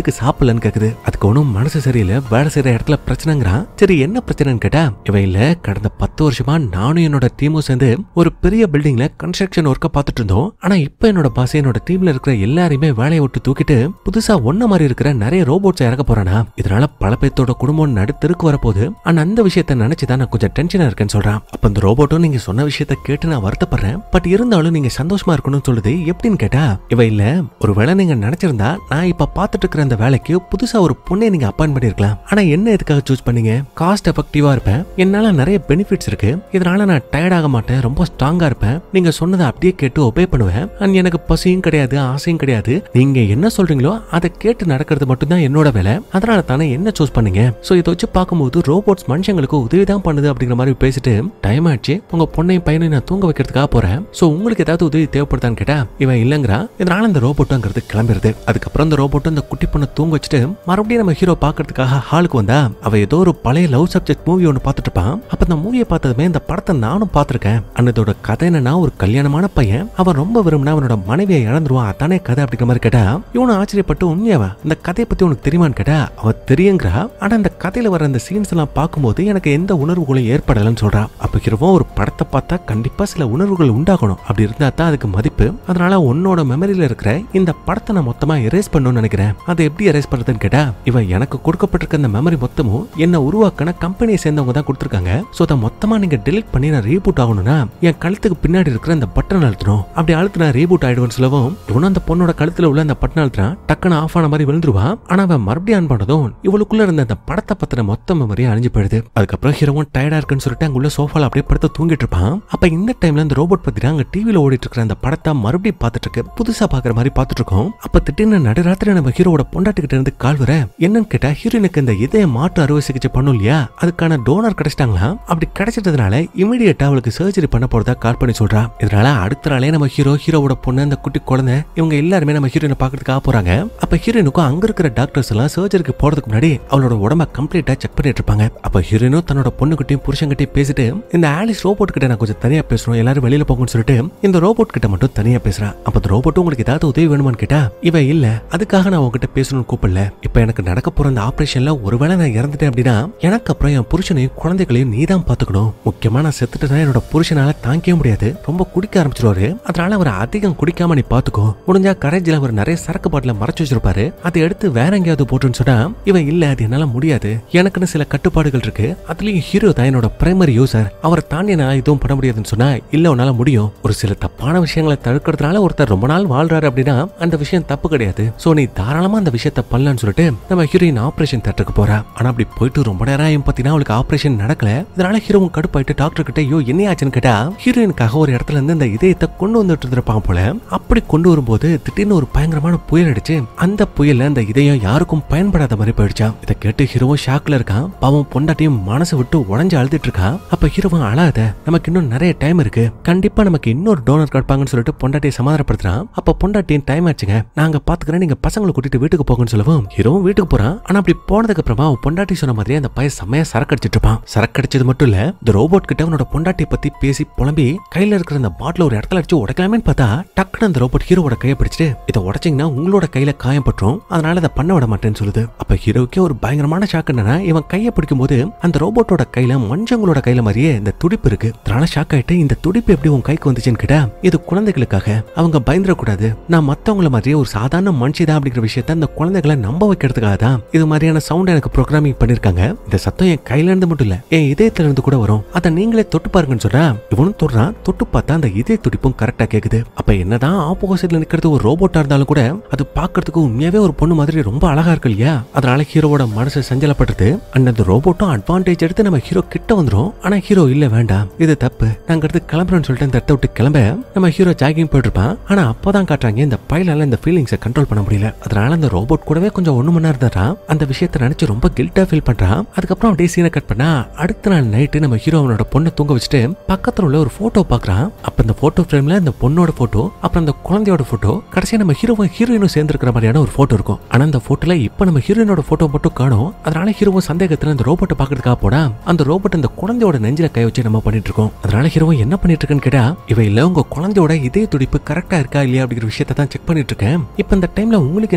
எதுக்கு சாப்பிடலன்னு கேக்குது அதுக்கு ஒன்றும் மனசு சரியில்லை வேலை செய்யற இடத்துல பிரச்சனைங்கிறான் சரி என்ன பிரச்சனைன்னு கேட்டா இவன் இல்ல கடந்த பத்து வருஷமா நானும் என்னோட டீமும் சேர்ந்து ஒரு பெரிய பில்டிங்ல கன்ஸ்ட்ரக்ஷன் ஒர்க்கை பார்த்துட்டு இருந்தோம் ஆனா இப்ப என்னோட பாஸ் என்னோட டீம்ல இருக்கிற எல்லாரையுமே வேலையை விட்டு தூக்கிட்டு புதுசா ஒன்ன மாதிரி இருக்கிற நிறைய ரோபோட்ஸ் இறக்க போறானா இதனால பல பேர்த்தோட குடும்பம் நடுத்தருக்கு வரப்போகுது ஆனா அந்த விஷயத்த நினைச்சுதான் நான் கொஞ்சம் டென்ஷனா இருக்கேன்னு சொல்றான் அப்ப இந்த ரோபோட்டும் நீங்க சொன்ன விஷயத்த கேட்டு நான் வருத்தப்படுறேன் பட் இருந்தாலும் நீங்க சந்தோஷமா இருக்கணும்னு சொல்லுது எப்படின்னு கேட்டா இவ இல்ல ஒருவேளை நீங்க நினைச்சிருந்தா நான் இப்ப பார்த்துட்டு இருக்கிற அந்த வேலைக்கு புதுசா ஒரு பொண்ணை நீங்க அப்பாயின் பண்ணிருக்கலாம் ஆனா என்ன எதுக்காக சூஸ் பண்ணீங்க காஸ்ட் எஃபெக்டிவா இருப்பேன் என்னால நிறைய பெனிஃபிட்ஸ் இருக்கு இதனால நான் டயர்ட் ஆக மாட்டேன் ரொம்ப ஸ்ட்ராங்கா இருப்பேன் நீங்க சொன்னதை அப்படியே கேட்டு ஒபே பண்ணுவேன் அண்ட் எனக்கு பசியும் கிடையாது ஆசையும் கிடையாது நீங்க என்ன சொல்றீங்களோ அதை கேட்டு நடக்கிறது மட்டும்தான் என்னோட வேலை அதனால தானே என்ன சூஸ் பண்ணீங்க சோ இதை வச்சு பார்க்கும்போது ரோபோட்ஸ் மனுஷங்களுக்கு உதவி தான் பண்ணுது அப்படிங்கிற மாதிரி பேசிட்டு டைம் ஆச்சு உங்க பொண்ணையும் பையனையும் நான் தூங்க வைக்கிறதுக்காக போறேன் சோ உங்களுக்கு ஏதாவது உதவி தேவைப்படுதான்னு கேட்டா இவன் இல்லங்கிறா இதனால இந்த ரோபோட்டுங்கிறது கிளம்பிடுது அதுக்கப்புறம் இந்த ரோபோட்டும் இந்த குட்டி பொண்ணை தூங்க வச்சுட்டு மறுபடியும் நம்ம ஹீரோ பாக்குறதுக்காக ஹாலுக்கு வந்தா அவ ஏதோ ஒரு பழைய லவ் சப்ஜெக்ட் மூவி ஒன்று பார்த்துட்டு இருப்பான் அப்ப இந்த மூவியை பார்த்ததுமே இந்த படத்தை நானும் பார்த்திருக்கேன் அன்னதோட கதை என்னன்னா ஒரு கல்யாணமான பையன் அவன் ரொம்ப விரும்பினா அவனோட மனைவியை இழந்துருவான் அதானே கதை அப்படிங்கிற மாதிரி கேட்டா இவனும் ஆச்சரியப்பட்டு உண்மையாவா இந்த கதையை பத்தி உனக்கு தெரியுமான்னு கேட்டா அவ தெரியுங்கிறா ஆனா இந்த கதையில வர அந்த சீன்ஸ் எல்லாம் பார்க்கும்போது எனக்கு எந்த உணர்வுகளும் ஏற்படலன்னு சொல்றா அப்ப ஹீரோவும் ஒரு படத்தை பார்த்தா கண்டிப்பா சில உணர்வுகள் உண்டாகணும் அப்படி இருந்தா தான் அதுக்கு மதிப்பு அதனால உன்னோட மெமரியில இருக்கிற இந்த படத்தை நான் மொத்தமா எரேஸ் பண்ணணும்னு நினைக்கிறேன் அதை எப்படி எரேஸ் பண்றதுன்னு கேட்டா இவன் எனக்கு கொடுக்கப்பட்டிருக்க இந்த மெமரி மொத்தமும் என்ன உருவாக்கின கம்பெனியை சேர்ந்தவங்க தான் கொடுத்துருக்காங்க சோ அதை மொத்தமா நீங்க டெலிட் பண்ணி நான் ரீபூட் ஆகணும்னா என் கழுத்துக்கு பின்னாடி இருக்கிற இந்த பட்டன் அழுத்தணும் அப்படி அழுத்தினா ரீபூட் ஆயிடுவேன்னு சொல்லவும் இவனும் அந்த பொண்ணோட கழுத்துல உள்ள அந்த பட்டன் அழுத்தினா டக்குன்னு ஆஃப் ஆன மாதிரி விழுந்துருவா ஆனா அவன் மறுபடியும் ஆன் பண்ணதும் இவளுக்குள்ள இருந்த அந்த படத்தை பத்தின மொத்த மெமரி அழிஞ்சு போயிடுது அதுக்கப்புறம் ஹீரோவும் டயர்டா இருக்குன்னு சொல்லிட்டு அங்க உள்ள சோஃபால அப்படியே படுத்து தூங்கிட்டு இருப்பான் அப்ப இந்த டைம்ல இந்த ரோபோட் பத்தினா அங்க டிவில ஓடிட்டு இருக்கிற அந்த படத்தை மறுபடியும் பார்த்துட்டு இருக்கு புதுசா பாக்குற மாதிரி பார்த்துட்டு இருக்கோம் அப்ப திடீர்னு நடுராத்திரி நம்ம ஹீரோவோட பொண்டாட்டிக்கிட்ட இருந்து கால் வர என்னன்னு கேட்டா ஹீரோயினுக்கு இந்த இதய மாற்று அறுவை சிகிச்சை பண்ணும் இல்லையா அதுக்கான டோனர் கிடைச்சிட்டாங்களா அப்படி கிடைச்சிட்டதுனால இமீடியட்டா அவளுக்கு சர்ஜரி பண்ண போறதா கால் பண்ணி சொல்றா இதனால அடுத்த நாளே நம்ம ஹீரோ ஹீரோவோட பொண்ணு அந்த குட்டி குழந்தை இவங்க எல்லாருமே நம்ம ஹீரோயினை பாக்குறதுக்காக போறாங்க அப்ப ஹீரோயினுக்கும் அங்க இருக்கிற டாக்டர்ஸ் எல்லாம் சர்ஜரிக்கு போறதுக்கு முன்னாடி அவளோட உடம்ப கம்ப்ளீட்டா செக் பண்ணிட்டு இருப்பாங்க அப்ப ஹீரோயினும் தன்னோட பொண்ணுகிட்டயும் புருஷன்கிட்டயும் பேசிட்டு இந்த ஆலிஸ் ரோபோட் கிட்ட நான் கொஞ்சம் தனியா பேசணும் எல்லாரும் வெளியில போங்கன்னு சொல்லிட்டு இந்த ரோபோட் கிட்ட மட்டும் தனியா பேசுறா அப்ப அந்த ரோபோட்டும் உங்களுக்கு ஏதாவது உதவி வேணுமான்னு கேட்டா இவ இல்ல அதுக்காக நான் உங்ககிட்ட பேசணும்னு கூப்பிடல இப்ப எனக்கு நடக்க போற அந்த ஆபரேஷன்ல ஒருவேளை நான் இறந்துட்டேன் அப்படின்னா எனக்கு அப்புறம் என் புருஷனையும் குழந்தைகளையும் நீ தான் பாத்துக்கணும் முக்கியமா நான் செத்துட்டேன்னா என்னோட புருஷனால தாங்கிக்கவே முடியாது ரொம்ப குடிக்க ஆரம்பிச்சிருவாரு அதனால அவர் அதிகம் குடிக்காம நீ பாத்துக்கோ முடிஞ்சா கரேஜ்ல அவர் நிறைய சரக்கு பாட்டில மறைச்சு வச்சிருப்பாரு அதை எடுத்து வேற எங்கேயாவது போட்டுன்னு சொன்னா இவன் இல்ல அது என்னால முடியாது எனக்குன்னு சில கட்டுப்பாடுகள் இருக்கு அதுலயும் ஹீரோ தான் என்னோட பிரைமரி யூசர் அவரை தாண்டி என்னால எதுவும் பண்ண முடியாதுன்னு சொன்னா இல்ல உன்னால முடியும் ஒரு சில தப்பான விஷயங்களை தடுக்கிறதுனால ஒருத்தர் ரொம்ப நாள் வாழ்றாரு அப்படின்னா அந்த விஷயம் தப்பு கிடையாது சோ நீ தாராளமா அந்த விஷயத்த பண்ணலாம்னு சொல்லிட்டு நம்ம ஹீரோயின் ஆபரேஷன் தேட்டருக்கு போறா ஆனா அப்படி போயிட்டு ரொம்ப நேரம் ஆயும் பாத்தீங்கன்னா அவளுக்கு ஆபரேஷன் நடக்கல இதனால ஹீரோவும் கடுப்பாயிட்டு டாக்டர் கிட்ட ஐயோ என்ன ஆச்சுன்னு கேட்டா ஹீரோயினுக்காக ஒரு இடத்துல இருந்து இந்த இதயத்தை கொண்டு வந்துட்டு இருந்திருப்பான் போல அப்படி கொண்டு வரும்போது திடீர்னு ஒரு பயங்கரமான புயல் அடிச்சு அந்த புயல்ல அந்த இதயம் யாருக்கும் பயன்படாத மாதிரி போயிடுச்சான் இதை கேட்டு ஹீரோவும் ஷாக்ல இருக்கான் பாவம் பொண்டாட்டியும் மனசு விட்டு உடஞ்சு அழுதுட்டு இருக்கான் அப்ப ஹீரோவும் அழாத நமக்கு இன்னும் நிறைய டைம் இருக்கு கண்டிப்பா நமக்கு இன்னொரு டோனர் கிடைப்பாங்கன்னு சொல்லிட்டு பொண்டாட்டியை சமாதானப்படுத்துறான் அப்ப பொண்டாட்டியும் டைம் ஆச்சுங்க நாங்க பாத்துக்கிறேன் நீங்க பசங்களை கூட்டிட்டு வீட்டுக்கு போங்கன்னு சொல்லவும் ஹீரோவும் வீட்டுக்கு போறான் ஆனா அப்படி போனதுக்கு அப்புறமா அவன் பொண்டாட்டி சொன்ன மாதிரி அந்த பையன் செம்மையா சரக்கு அடிச்சிட்டு இருப்பான் சரக்கு அடிச்சது மட்டும் இல்ல இந்த ரோபோட் கிட்ட அவனோட பொண்டாட்டியை பத்தி பேசி புலம்பி கையில இருக்கிற அந்த பாட்டில் ஒரு இடத்துல அடிச்சு உடைக்கலாமேன்னு பார்த்தா டக்குனு அந்த ரோபோட் ஹீரோவோட கையை பிடிச்சிட்டு இதை உடைச்சிங்கன்னா உங்களோட கையில காயம் பற்றும் அதனால அதை பண்ண விட மாட்டேன்னு சொல்லுது அப்ப ஹீரோவுக்கே ஒரு பயங்கரமான ஷாக் என்னன்னா இவன் கையை பிடிக்கும் போது அந்த ரோபோட்டோட கையில மஞ்சங்களோட கையில மாதிரியே இந்த துடிப்பு இருக்கு அதனால ஷாக் ஆயிட்டு இந்த துடிப்பு எப்படி உன் கைக்கு வந்துச்சுன்னு கேட்டா இது குழந்தைகளுக்காக அவங்க பயந்துடக்கூடாது நான் மத்தவங்கள மாதிரியே ஒரு சாதாரண மனுஷிதான் அப்படிங்கிற விஷயத்த அந்த குழந்தைகளை நம்ப வைக்கிறதுக்காக தான் இது மாதிரியான சவுண்ட் எனக்கு ப்ரோக்ராமிங் பண்ணிருக்காங்க இந்த சத்தம் என் கையில இருந்து மட்டும் இல்ல என் இதயத்துல இருந்து கூட வரும் அதை நீங்களே தொட்டு பாருங்கன்னு சொல்றா இவனும் தொடுறான் தொட்டு பார்த்தா அந்த இதய துடிப்பும் கரெக்டா கேக்குது அப்ப என்னதான் ஆப்போசிட்ல நிக்கிறது ஒரு ரோபோட்டா இருந்தாலும் கூட அது பாக்குறதுக்கு உண்மையாவே ஒரு பொண்ணு மாதிரி ரொம்ப அழகா இருக்கு இல்லையா அதனால ஹீரோவோட மனசு சஞ்சலப்பட்டது அண்ட் அந்த ரோபோட்டும் அட்வான்டேஜ் எடுத்து நம்ம ஹீரோ கிட்ட வந்துரும் ஆனா ஹீரோ இல்ல வேண்டாம் இது தப்பு நாங்க அடுத்து கிளம்புறோம்னு சொல்லிட்டு இந்த இடத்த விட்டு கிளம்ப நம்ம ஹீரோ ஜாகிங் போயிட்டு இருப்பான் ஆனா அப்பதான் காட்டுறாங்க இந்த பையனால இந்த ஃபீலிங்ஸை கண்ட்ரோல் பண்ண முடியல அதனால அந்த ரோபோட் கூடவே கொஞ்சம் ஒண்ணு மணி நேரம் இருந்தாரா அந்த விஷயத்தை நினைச்சு ரொம்ப கில்ட்டா ஃபீல் பண்றான் அதுக்கப்புறம் அப்படியே சீனை கட் பண்ணா அடுத்த நாள் நைட்டு நம்ம ஹீரோ அவனோட பொண்ணை தூங்க வச்சுட்டு பக்கத்துல உள்ள ஒரு போட்டோ பாக்குறான் அப்ப இந்த போட்டோ ஃப்ரேம்ல இந்த பொண்ணோட போட்டோ அப்புறம் அந்த குழந்தையோட போட்டோ கடைசியா நம்ம ஹீரோவும் ஹீரோயினும் சேர்ந்திருக்கிற மாதிரியான ஒரு போட்டோ இருக்கும் ஆனா அந்த போட்டோல இப்ப நம்ம ஹீரோயினோட போட்டோ மட்டும் காணும் அதனால ஹீரோவும் சந்தேகத்துல அந்த ரோபோட்டை பாக்குறதுக்காக போனா அந்த ரோபோட் அந்த குழந்தையோட நெஞ்சில கை வச்சு நம்ம பண்ணிட்டு இருக்கோம் அதனால ஹீரோவும் என்ன பண்ணிட்டு இருக்குன்னு கேட்டா இவ இல்ல உங்க குழந்தையோட இதய துடிப்பு கரெக்டா இருக்கா இல்லையா அப்படிங்கிற விஷயத்தை தான் செக் பண்ணிட்டு இருக்கேன் இப்ப இந்த டைம்ல உங்களுக்கு என்ன வேணும்னு கேட்டா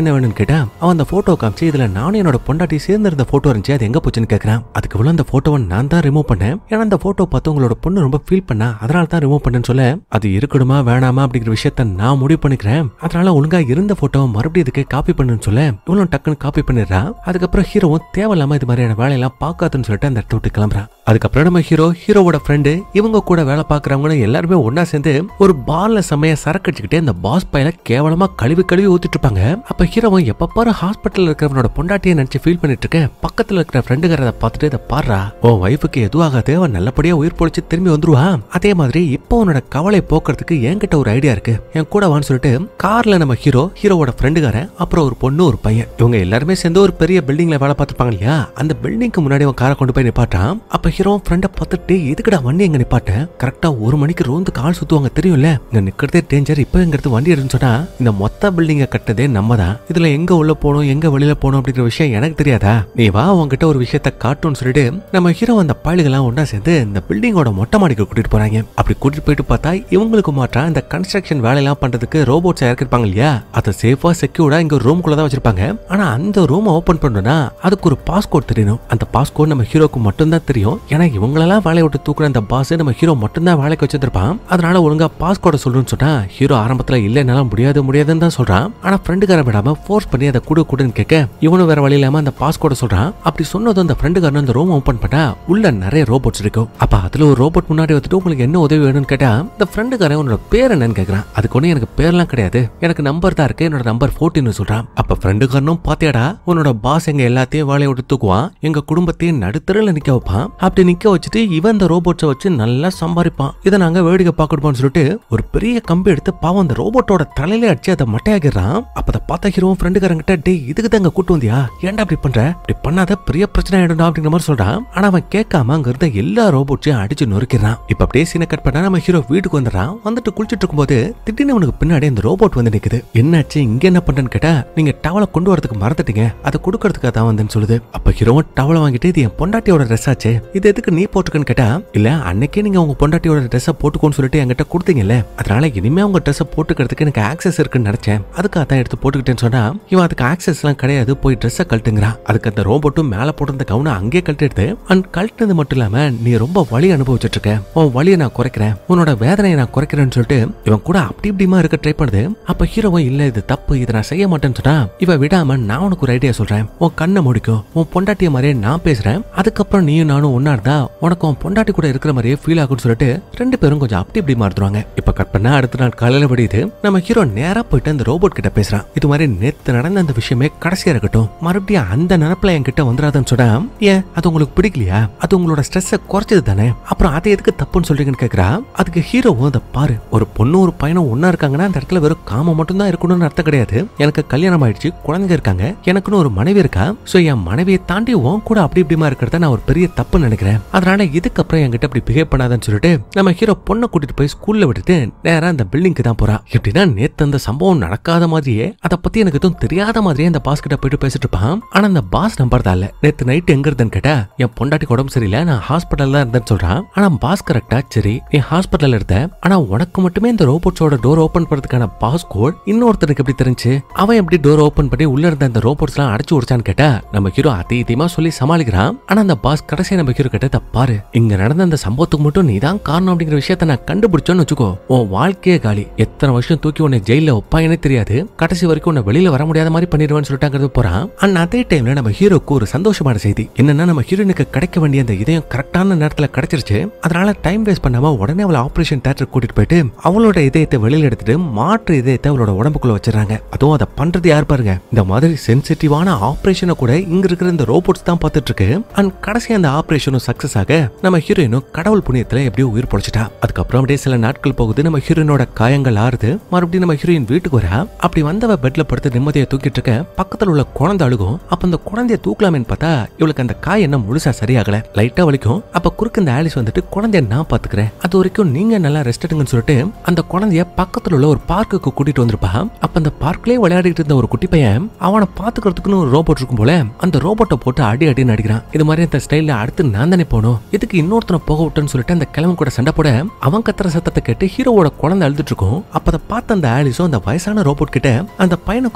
கேட்டா அவன் அந்த போட்டோ காமிச்சு இதுல நானும் என்னோட பொண்டாட்டி சேர்ந்து இருந்த போட்டோ இருந்துச்சு அது எங்க போச்சுன்னு கேக்குறான் அதுக்கு இவ்வளவு அந்த போட்டோவை நான் தான் ரிமூவ் பண்ணேன் ஏன்னா அந்த போட்டோ பார்த்து உங்களோட பொண்ணு ரொம்ப ஃபீல் பண்ணா அதனால தான் ரிமூவ் பண்ணேன்னு சொல்ல அது இருக்கணுமா வேணாமா அப்படிங்கிற விஷயத்த நான் முடிவு பண்ணிக்கிறேன் அதனால ஒழுங்கா இருந்த போட்டோவை மறுபடியும் இதுக்கு காப்பி பண்ணுன்னு சொல்ல இவளும் டக்குன்னு காப்பி பண்ணிடுறா அதுக்கப்புறம் ஹீரோவும் தேவையில்லாம இது மாதிரியான வேலையெல்லாம் பார்க்காதுன்னு சொல்லிட்டு அந்த இடத்த விட்டு கிளம்புறான் அதுக்கப்புறம் நம்ம ஹீரோ ஹீரோவோட ஃப்ரெண்டு இவங்க கூட வேலை பார்க்கறவங்க எல்லாருமே ஒண்ணா சேர்ந்து ஒரு பார்ல செமையா சரக்கு அடிச்சுக்கிட்டே அந்த பாஸ் பையில கேவலமா கழுவி கழுவி ஊத்திட்டு இருப்பாங்க அப்ப ஹீரோவும் எப்ப பாரு ஹாஸ்பிட்டல் இருக்கிறவனோட பொண்டாட்டியை நினைச்சு ஃபீல் பண்ணிட்டு இருக்கேன் பக்கத்துல இருக்கிற ஃப்ரெண்டுங்கிறத பார்த்துட்டு இதை பாடுறா உன் ஒய்ஃபுக்கு எதுவும் ஆகாது அவன் நல்லபடியா உயிர் பொழைச்சு திரும்பி வந்துருவா அதே மாதிரி இப்போ உன்னோட கவலை போக்குறதுக்கு என்கிட்ட ஒரு ஐடியா இருக்கு என் கூட வான்னு சொல்லிட்டு கார்ல நம்ம ஹீரோ ஹீரோவோட ஃப்ரெண்டுகாரன் அப்புறம் ஒரு பொண்ணு ஒரு பையன் இவங்க எல்லாருமே சேர்ந்து ஒரு பெரிய பில்டிங்ல வேலை பார்த்துருப்பாங்க இல்லையா அந்த பில்டிங்க்கு முன்னாடி அவன் காரை கொண்டு போய் நிப்பாட்டான் அப்ப ஹீரோ ஃப்ரெண்டை பார்த்துட்டு எதுக்குடா வண்டி எங்க நிப்பாட்டேன் கரெக்டா ஒரு மணிக்கு ரோந்து கால் சுத்துவாங்க தெரியும்ல இங்க நிக்கிறதே டேஞ்சர் இப்போ எங்கிறது வண்டி எடுன்னு சொன்னா இந்த மொத்த பில்டிங்க கட்டதே நம்ம தான் இதுல எங்க உள்ள போகணும் எங்க வெளியில போகணும் அப்படிங்கிற விஷயம் எனக்கு தெரியாதா நீ வா உன்கிட்ட ஒரு விஷயத்த காட்டுன்னு சொல்லிட்டு நம்ம ஹீரோ அந்த பயலுகெல்லாம் ஒண்ணா சேர்ந்து இந்த பில்டிங்கோட மொட்டை மாடிக்கு கூட்டிட்டு போறாங்க அப்படி கூட்டிட்டு போயிட்டு பார்த்தா இவங்களுக்கு மாற்றா இந்த கன்ஸ்ட்ரக்ஷன் வேலையெல்லாம் பண்றதுக்கு ரோபோட்ஸ் இறக்கிருப்பாங்க இல்லையா அதை சேஃபா செக்யூர்டா இங்க ரூம்குள்ள தான் வச்சிருப்பாங்க ஆனா அந்த ரூம் ஓபன் பண்ணணும்னா அதுக்கு ஒரு பாஸ்கோட் தெரியணும் அந்த பாஸ்கோட் நம்ம ஹீரோக்கு மட்டும்தான் தெரியும் ஏன்னா இவங்களெல்லாம் வேலையை விட்டு தூக்குற அந்த பாஸ் நம்ம ஹீரோ மட்டும்தான் வேலைக்கு வச்சிருப்பான் அதனால ஒழுங்கா பாஸ்கோட சொல்லுன்னு சொன்னா ஹீரோ ஆரம்பத்துல இல்ல என்னால முடியாது முடியாதுன்னு தான் சொல்றான் ஆனா ஃப்ரெண்டுக்கார விடாம ஃபோர்ஸ் பண்ணி அதை கொடு கொடுன்னு கேட்க இவனும் வேற வழி இல்லாம அந்த பாஸ்கோட சொல்றான் அப்படி சொன்னதும் அந்த ஃப்ரெண்டுக்காரன் அந்த ரூம் ஓபன் பண்ணா உள்ள நிறைய ரோபோட்ஸ் இருக்கும் அப்ப அதுல ஒரு ரோபோட் முன்னாடி வந்துட்டு உங்களுக்கு என்ன உதவி வேணும்னு கேட்டா இந்த ஃப்ரெண்டுக்காரன் உன்னோட பேர் என்னன்னு கேக்குறான் அதுக்கு ஒண்ணு எனக்கு பேர்லாம் கிடையாது எனக்கு நம்பர் தான் இருக்கு என்னோட நம்பர் ஃபோர்டீன் சொல்றான் அப்ப ஃப்ரெண்டுக்காரனும் பாத்தியாடா உன்னோட பாஸ் எங்க எல்லாத்தையும் வேலையை விட்டு தூக்குவான் எங்க குடும்பத்தையும் நடுத்தரில் நிக்க வைப்பான் அப்படி நிக்க வச்சுட்டு இவன் இந்த ரோபோட்ஸை வச்சு நல்லா சம்பாதிப்பான் இதை நாங்க வேடிக்கை பார்க்கணுமான்னு சொல்லிட்டு ஒரு பெரிய கம்பி எடுத்து பாவம் அந்த ரோபோட்டோட தலையில அடிச்சு அதை மட்டையாகிறான் அப்ப அதை பார்த்த ஹீரோ ஃப்ரெண்டுக்காரங்கிட்ட டே இதுக்கு தான் இங்க கூட்டு வந்தியா ஏன்டா அப்படி பண்ற இப்படி பண்ணாத பெரிய பிரச்சனை ஆயிடும் அப்படிங்கிற மாதிரி சொல்றான் ஆனா அவன் கேட்காம அங்க இருந்த எல்லா ரோபோட்ஸையும் அடிச்சு நொறுக்கிறான் இப்ப அப்படியே சீனை கட் பண்ணா நம்ம ஹீரோ வீட்டுக்கு வந்துடுறான் வந்துட்டு குளிச்சிட்டு இருக்கும்போது திடீர்னு அவனுக்கு பின்னாடி அந்த ரோபோட் வந்து நிக்குது என்னாச்சு இங்க என்ன பண்றேன்னு கேட்டா நீங்க டவலை கொண்டு வரதுக்கு மறந்துட்டீங்க அதை கொடுக்கறதுக்காக தான் வந்தேன்னு சொல்லுது அப்ப ஹீரோவும் டவலை வாங்கிட்டு இது என் பொண்டாட்டியோட ட்ரெஸ் ஆச்சு இது எதுக்கு நீ போட்டுக்கன்னு கேட்டா இல்ல அன்னைக்கே நீங்க உங்க பொண்டாட்டியோட ட்ரெஸ்ஸை போட்டுக்கோன்னு சொல்லிட்டு என்கிட்ட கொடுத்தீங்கல்ல அதனால இனிமே உங்க ட்ரெஸ்ஸை போட்டுக்கிறதுக்கு எனக்கு ஆக்சஸ் இருக்குன்னு நினைச்சேன் அதுக்காக தான் எடுத்து போட்டுக்கிட்டேன்னு சொன்னா இவன் அதுக்கு ஆக்சஸ் எல்லாம் கிடையாது போய் ட்ரெஸ்ஸை கழட்டுங்கிறான் அதுக்கு அந்த ரோபோட்டும் மேல போட்டிருந்த கவுனை அங்கேயே கழட்டி எடுத்து அண்ட் கழட்டினது மட்டும் இல்லாம நீ ரொம்ப வலி அனுபவிச்சுட்டு இருக்க உன் வலியை நான் குறைக்கிறேன் உன்னோட வேதனையை நான் குறைக்கிறேன்னு சொல்லிட்டு இவன் கூட அப்படி இப்படிமா இருக்க ட்ரை பண்ணுது அப்ப ஹீரோவும் இல்ல இது தப்பு இதை நான் செய்ய மாட்டேன்னு சொன்னா இவன் விடாம நான் உனக்கு ஒரு ஐடியா சொல்றேன் உன் கண்ணை முடிக்கும் உன் பொண்டாட்டிய மாதிரியே நான் பேசுறேன் அதுக்கப்புறம் நீயும் நானும் ஒன்னா இருந்தா உனக்கு உன் பொண்டாட்டி கூட இருக்கிற மாதிரியே ஃபீல் ஆகும்னு சொல்லிட்டு ரெண்டு பேரும் கொஞ்சம் அப்படி இப்படி மாறுறாங்க இப்ப கட் பண்ணா அடுத்த நாள் காலையில விடியுது நம்ம ஹீரோ நேரா போயிட்டு அந்த ரோபோட் கிட்ட பேசுறான் இது மாதிரி நேத்து நடந்த அந்த விஷயமே கடைசியா இருக்கட்டும் மறுபடியும் அந்த நினப்புல என்கிட்ட வந்துடாதுன்னு சொன்னா ஏன் அது உங்களுக்கு பிடிக்கலையா அது உங்களோட ஸ்ட்ரெஸ்ஸை குறைச்சது தானே அப்புறம் அதை எதுக்கு தப்புன்னு சொல்றீங்கன்னு கேக்குறா அதுக்கு ஹீரோவும் அதை பாரு ஒரு பொண்ணு ஒரு பையனும் ஒன்னா இருக்காங்கன்னா அந்த இடத்துல வெறும் காமம் மட்டும் தான் இருக்கணும்னு அர்த்தம் கிடையாது எனக்கு கல்யாணம் ஆயிடுச்சு குழந்தைங்க இருக்காங்க எனக்குன்னு ஒரு மனைவி இருக்கா சோ என் மனைவியை தாண்டி உன் கூட அப்படி இப்படிமா இருக்கிறத நான் ஒரு பெரிய தப்பு நினைக்கிறேன் அதனால இதுக்கப்புறம் என்கிட்ட அப்படி பிஹேவ் பண்ணாதன்னு சொல்லிட்டு நம்ம ஹீரோ பொண்ணை கூட்டிட்டு போய் ஸ்கூல்ல விட்டுட்டு நேரா அந்த பில்டிங்க்கு தான் போறா எப்படின்னா நேத்து அந்த சம்பவம் நடக்காத மாதிரியே அதை பத்தி எனக்கு எதுவும் தெரியாத மாதிரியே அந்த பாஸ் கிட்ட போயிட்டு பேசிட்டு இருப்பான் ஆனா அந்த பாஸ் நம்பர் இல்ல நேத்து நைட் எங்க இருந்தேன்னு கேட்டா என் பொண்டாட்டிக்கு உடம்பு சரியில்லை நான் ஹாஸ்பிட்டல்ல தான் இருந்தேன்னு சொல்றான் ஆனா பாஸ் கரெக்டா சரி நீ ஹாஸ்பிட்டல்ல இருந்த ஆனா உனக்கு மட்டுமே இந்த ரோபோட்ஸோட டோர் ஓபன் பண்றதுக்கான பாஸ் கோட் இன்னொருத்தனுக்கு எப்படி தெரிஞ்சு அவன் எப்படி டோர் ஓபன் பண்ணி உள்ள இருந்த அந்த ரோபோட்ஸ் எல்லாம் அடைச்சு உடைச்சான்னு கேட்டா நம்ம ஹீரோ அதிகமா சொல்லி சமாளிக்கிறான் ஆனா அந்த பாஸ் கடைசியா நம்ம ஹீரோ கிட்ட "இத பாரு இங்க நடந்த அந்த சம்பவத்துக்கு மட்டும் நீ தான் காரணம் அப்படிங்கிற விஷயத்த நான் கண்டுபிடிச்சோன்னு வச்சுக்கோ உன் வாழ்க்கையே காலி எத்தனை வருஷம் தூக்கி உன்னை ஜெயில வைப்பாங்கன்னே தெரியாது கடைசி வரைக்கும் உன்னை வெளியில வர முடியாத மாதிரி பண்ணிடுவேன்னு சொல்லிட்டாங்கிறது போறான் அண்ட் அதே டைம்ல நம்ம ஹீரோக்கு ஒரு சந்தோஷமான செய்தி என்னன்னா நம்ம ஹீரோனுக்கு கிடைக்க வேண்டிய அந்த இதயம் கரெக்டான நேரத்துல கிடைச்சிருச்சு அதனால டைம் வேஸ்ட் பண்ணாம உடனே அவளை ஆபரேஷன் தேட்டர் கூட்டிட்டு போயிட்டு அவளோட இதயத்தை வெளியில எடுத்துட்டு மாற்று இதயத்தை அவளோட உடம்புக்குள்ள வச்சிடறாங்க அதுவும் அதை பண்றது யார் பாருங்க இந்த மாதிரி சென்சிட்டிவான ஆபரேஷனை கூட இங்க இருக்கிற இந்த ரோபோட்ஸ் தான் பார்த்துட்டு இருக்கு அண்ட் கடைசி அந்த ஆபரேஷனும் சக்சஸ் ஆக நம்ம ஹீரோயினும் கடவுள் புண்ணியத்துல எப்படியோ உயிர் பொழைச்சிட்டா அதுக்கப்புறம் அப்படியே சில நாட்கள் போகுது நம்ம ஹீரோயினோட காயங்கள் ஆறுது மறுபடியும் நம்ம ஹீரோயின் வீட்டுக்கு வரா அப்படி வந்தவ பெட்ல படுத்து நிம்மதியை தூக்கிட்டு இருக்க பக்கத்துல உள்ள குழந்தை அழுகும் அப்ப அந்த குழந்தைய தூக்கலாமேன்னு பார்த்தா இவளுக்கு அந்த காய் என்ன முழுசா சரியாகல லைட்டா வலிக்கும் அப்ப குறுக்கு இந்த ஆலிஸ் வந்துட்டு குழந்தைய நான் பாத்துக்கிறேன் அது வரைக்கும் நீங்க நல்லா ரெஸ்ட் எடுங்கன்னு சொல்லிட்டு அந்த குழந்தைய பக்கத்துல உள்ள ஒரு பார்க்குக்கு கூட்டிட்டு வந்திருப்பா அப்ப அந்த பார்க்லயே விளையாடிட்டு இருந்த ஒரு குட்டி பையன் அவனை பாத்துக்கிறதுக்குன்னு ஒரு ரோபோட் இருக்கும் போல அந்த ரோபோட்டை போட்டு அடி அடின்னு அடிக்கிறான் இது மாதிரி அந்த ஸ்டைல்ல அடுத்து நான் தானே போகணும் இதுக்கு இன்னொருத்தனை போக விட்டுன்னு சொல்லிட்டு அந்த கிழவன் கூட சண்டை போட அவன் கத்துற சத்தத்தை கேட்டு ஹீரோவோட குழந்தை அழுதுட்டு இருக்கும் அப்ப அதை பார்த்த அந்த ஆலிஸும் அந்த வயசான ரோபோட் கிட்ட அந்த பையனை கொஞ்சம் சைலண்ட்